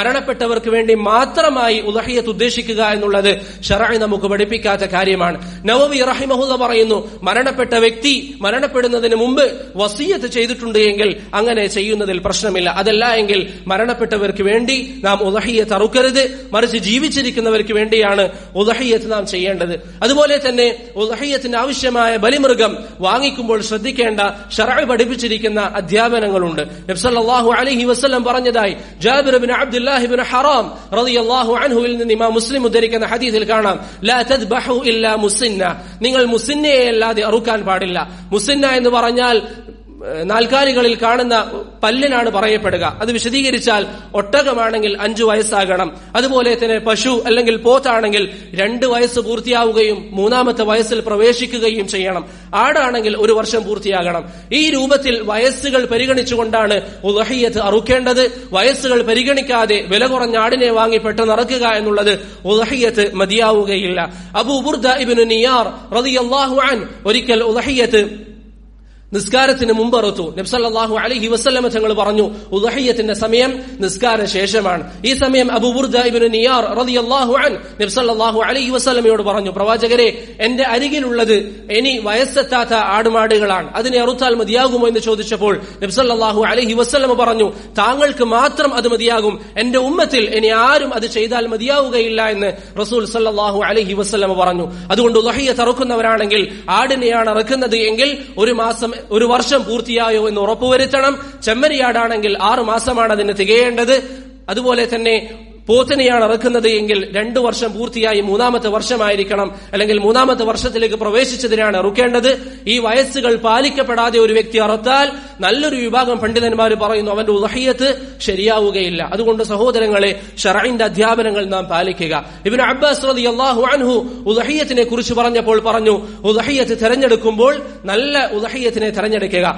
മരണപ്പെട്ടവർക്ക് വേണ്ടി മാത്രമായി ഉദഹിയത്ത് ഉദ്ദേശിക്കുക എന്നുള്ളത് ഷറൈ നമുക്ക് പഠിപ്പിക്കാത്ത കാര്യമാണ് നവവി റഹിമഹുല്ല പറയുന്നു മരണപ്പെട്ട വ്യക്തി മരണപ്പെടുന്നതിന് മുമ്പ് വസീയത്ത് ചെയ്തിട്ടുണ്ട് എങ്കിൽ അങ്ങനെ ചെയ്യുന്നതിൽ പ്രശ്നമില്ല അതല്ല എങ്കിൽ മരണപ്പെട്ടവർക്ക് വേണ്ടി നാം ഉദഹിയത്ത് അറുക്കരുത് മറിച്ച് ജീവിച്ചിരിക്കുന്നവർക്ക് വേണ്ടിയാണ് ഉദഹിയത്ത് നാം ചെയ്യേണ്ടത് അതുപോലെ തന്നെ ഉദഹിയത്തിന് ആവശ്യമായ ബലിമൃഗം വാങ്ങിക്കുമ്പോൾ ശ്രദ്ധിക്കേണ്ട ഷറ പഠിപ്പിച്ചിരിക്കുന്ന അധ്യാപനങ്ങളുണ്ട് നബ്സല്ലാഹു അലഹി വസ്ലം പറഞ്ഞതായി ജാബിർ ബിൻ അബ്ദുല്ലാഹിബിൻ ഹറാം റളിയല്ലാഹു അൻഹുവിൽ നിന്ന് ഇമാം മുസ്ലിം ഉദ്ധരിക്കുന്ന ഹദീസിൽ കാണാം ലാ തദ്ബഹു ഇല്ലാ മുസിന്ന നിങ്ങൾ മുസിന്നയെ അല്ലാതെ അറുക്കാൻ പാടില്ല മുസിന്ന എന്ന് പറഞ്ഞാൽ നാൽക്കാലികളിൽ കാണുന്ന പല്ലിനാണ് പറയപ്പെടുക അത് വിശദീകരിച്ചാൽ ഒട്ടകമാണെങ്കിൽ അഞ്ചു വയസ്സാകണം അതുപോലെ തന്നെ പശു അല്ലെങ്കിൽ പോത്താണെങ്കിൽ രണ്ട് വയസ്സ് പൂർത്തിയാവുകയും മൂന്നാമത്തെ വയസ്സിൽ പ്രവേശിക്കുകയും ചെയ്യണം ആടാണെങ്കിൽ ഒരു വർഷം പൂർത്തിയാകണം ഈ രൂപത്തിൽ വയസ്സുകൾ പരിഗണിച്ചുകൊണ്ടാണ് ഉദഹിയത്ത് അറുക്കേണ്ടത് വയസ്സുകൾ പരിഗണിക്കാതെ വില കുറഞ്ഞ ആടിനെ വാങ്ങി പെട്ടെന്ന് അറക്കുക എന്നുള്ളത് ഉദഹിയത്ത് മതിയാവുകയില്ല അബൂ ബുർദ ഇബ്നു നിയാർ റളിയല്ലാഹു അൻ ഒരിക്കൽ ഉദഹിയത്ത് നിസ്കാരത്തിന് മുമ്പ് അറുത്തു നബ്സല്ലാഹു അലഹി വസ്ലമ തങ്ങൾ പറഞ്ഞു ഉദഹയ്യത്തിന്റെ സമയം നിസ്കാര ശേഷമാണ് ഈ സമയം അബുബുർദ ഇബ്നു നിയാർ റളിയല്ലാഹു അൻ നബ്സല്ലാഹു അലഹി വസ്ലമയോട് പറഞ്ഞു പ്രവാചകരെ എന്റെ അരികിലുള്ളത് ഇനി വയസ്സെത്താത്ത ആടുമാടുകളാണ് അതിനെ അറുത്താൽ മതിയാകുമോ എന്ന് ചോദിച്ചപ്പോൾ നബ്സല്ലാഹു അലഹി വസ്ലമ പറഞ്ഞു താങ്കൾക്ക് മാത്രം അത് മതിയാകും എന്റെ ഉമ്മത്തിൽ ഇനി ആരും അത് ചെയ്താൽ മതിയാവുകയില്ല എന്ന് റസൂൽ സല്ലാഹു അലഹി വസ്ലമ പറഞ്ഞു അതുകൊണ്ട് ഉദഹയ്യത്ത് അറുക്കുന്നവരാണെങ്കിൽ ആടിനെയാണ് അറുക്കുന്നത് എങ്കിൽ ഒരു മാസം ഒരു വർഷം പൂർത്തിയായോ എന്ന് ഉറപ്പുവരുത്തണം ചെമ്മരിയാടാണെങ്കിൽ ആറു മാസമാണ് അതിന് തികയേണ്ടത് അതുപോലെ തന്നെ പോത്തിനെയാണ് ഇറക്കുന്നത് എങ്കിൽ രണ്ടു വർഷം പൂർത്തിയായി മൂന്നാമത്തെ വർഷമായിരിക്കണം അല്ലെങ്കിൽ മൂന്നാമത്തെ വർഷത്തിലേക്ക് പ്രവേശിച്ചതിനാണ് ഇറുക്കേണ്ടത് ഈ വയസ്സുകൾ പാലിക്കപ്പെടാതെ ഒരു വ്യക്തി അറുത്താൽ നല്ലൊരു വിഭാഗം പണ്ഡിതന്മാർ പറയുന്നു അവന്റെ ഉദഹയ്യത്ത് ശരിയാവുകയില്ല അതുകൊണ്ട് സഹോദരങ്ങളെ ഷറൈന്റെ അധ്യാപനങ്ങൾ നാം പാലിക്കുക ഇവന് അബ്ബാസ് റതി അള്ളാഹു അൻഹു ഉദഹയ്യത്തിനെ കുറിച്ച് പറഞ്ഞപ്പോൾ പറഞ്ഞു ഉദഹയ്യത്ത് തെരഞ്ഞെടുക്കുമ്പോൾ നല്ല ഉദഹയ്യത്തിനെ തെരഞ്ഞെടുക്കുക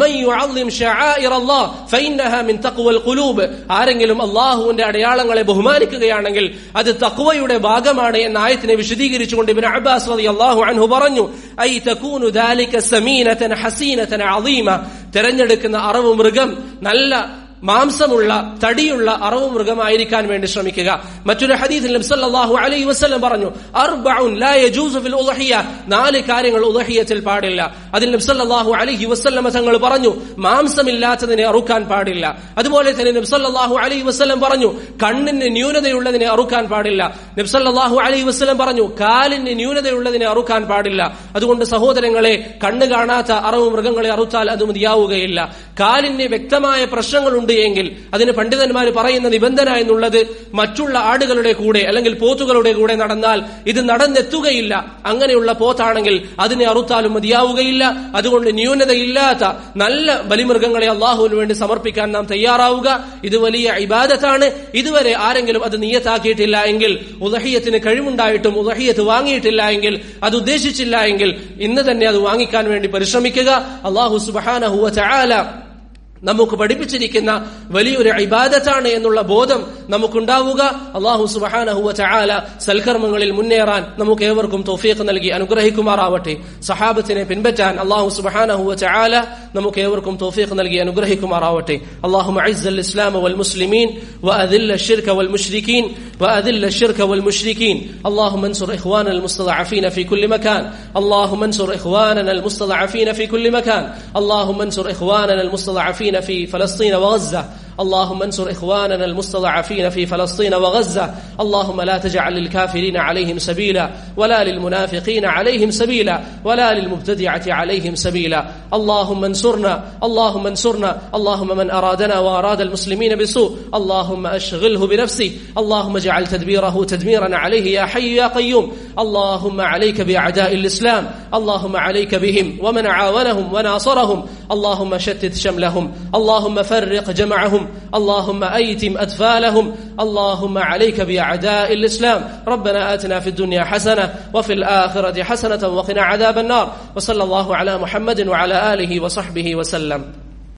ആരെങ്കിലും അള്ളാഹുവിന്റെ അടയാളങ്ങളെ ബഹുമാനിക്കുകയാണെങ്കിൽ അത് തക്വയുടെ ഭാഗമാണ് എന്ന ആയത്തിനെ വിശദീകരിച്ചുകൊണ്ട് ഇബ്നു അബ്ബാസ് റളിയല്ലാഹു അൻഹു പറഞ്ഞു ഐ തകൂനു ദാലിക സമീനതൻ ഹസീനതൻ അളീമ തെരഞ്ഞെടുക്കുന്ന അറവ് മൃഗം നല്ല മാംസമുള്ള തടിയുള്ള അറവ് മൃഗമായിരിക്കാൻ വേണ്ടി ശ്രമിക്കുക മറ്റൊരു ഹദീസിൽ നബ്സല്ലാഹു അലൈഹി വസ്ലം പറഞ്ഞു അർബഉൻ ലാ യജൂസു ഫിൽ ഉദ്ഹിയ നാല് കാര്യങ്ങൾ ഉദ്ഹിയത്തിൽ പാടില്ല അതിൽ നബ്സല്ലാഹു അലൈഹി വസ്ലം തങ്ങൾ പറഞ്ഞു മാംസമില്ലാത്തതിനെ അറുക്കാൻ പാടില്ല അതുപോലെ തന്നെ നബ്സല്ലാഹു അലൈഹി വസ്ലം പറഞ്ഞു കണ്ണിന് ന്യൂനതയുള്ളതിനെ അറുക്കാൻ പാടില്ല നബ്സല്ലാഹു അലൈഹി വസ്ലം പറഞ്ഞു കാലിന് ന്യൂനതയുള്ളതിനെ അറുക്കാൻ പാടില്ല അതുകൊണ്ട് സഹോദരങ്ങളെ കണ്ണ് കാണാത്ത അറവ് മൃഗങ്ങളെ അറുത്താൽ അത് മതിയാവുകയില്ല കാലിന് വ്യക്തമായ പ്രശ്നങ്ങളുണ്ട് എങ്കിൽ അതിന് പണ്ഡിതന്മാർ പറയുന്ന നിബന്ധന എന്നുള്ളത് മറ്റുള്ള ആടുകളുടെ കൂടെ അല്ലെങ്കിൽ പോത്തുകളുടെ കൂടെ നടന്നാൽ ഇത് നടന്നെത്തുകയില്ല അങ്ങനെയുള്ള പോത്താണെങ്കിൽ അതിനെ അറുത്താലും മതിയാവുകയില്ല അതുകൊണ്ട് ന്യൂനതയില്ലാത്ത നല്ല ബലിമൃഗങ്ങളെ അള്ളാഹുവിന് വേണ്ടി സമർപ്പിക്കാൻ നാം തയ്യാറാവുക ഇത് വലിയ ഇബാദത്താണ് ഇതുവരെ ആരെങ്കിലും അത് നിയത്താക്കിയിട്ടില്ല എങ്കിൽ ഉദഹിയത്തിന് കഴിവുണ്ടായിട്ടും ഉദഹിയത്ത് വാങ്ങിയിട്ടില്ല എങ്കിൽ അത് ഉദ്ദേശിച്ചില്ല എങ്കിൽ ഇന്ന് തന്നെ അത് വാങ്ങിക്കാൻ വേണ്ടി പരിശ്രമിക്കുക അള്ളാഹു സുബാനഹുവ ചാല നമുക്ക് പഠിപ്പിച്ചിരിക്കുന്ന വലിയൊരു ഇബാദത്താണ് എന്നുള്ള ബോധം നമുക്കുണ്ടാവുക അള്ളാഹു സുബഹാനഹുവ ചാല സൽക്കർമ്മങ്ങളിൽ മുന്നേറാൻ നമുക്ക് ഏവർക്കും തോഫീഖ് നൽകി അനുഗ്രഹിക്കുമാറാവട്ടെ സഹാബത്തിനെ പിൻപറ്റാൻ അള്ളാഹു സുബഹാനഹുവ ചാല നമുക്ക് ഏവർക്കും തോഫീഖ് നൽകി അനുഗ്രഹിക്കുമാറാവട്ടെ അള്ളാഹു അعز الإسلام والمسلمين وأذل الشرك والمشركين وأذل الشرك والمشركين اللهم انصر إخواننا المستضعفين في كل مكان اللهم انصر إخواننا المستضعفين في كل مكان اللهم انصر إخواننا المستضعفين في فلسطين وغزة اللهم انصر إخواننا المستضعفين في فلسطين وغزة اللهم لا تجعل للكافرين عليهم سبيلا ولا للمنافقين عليهم سبيلا ولا للمبتدعة عليهم سبيلا اللهم انصرنا اللهم انصرنا اللهم من أرادنا وأراد المسلمين بسوء اللهم أشغله بنفسه اللهم اجعل تدبيره تدميرا عليه يا حي يا قيوم اللهم عليك بأعداء الإسلام اللهم عليك بهم ومن عاونهم وناصرهم اللهم شتت شملهم اللهم فرق جمعهم اللهم أيتم أطفالهم اللهم عليك بأعداء الإسلام ربنا آتنا في الدنيا حسنة وفي الآخرة حسنة وقنا عذاب النار وصلى الله على محمد وعلى آله وصحبه وسلم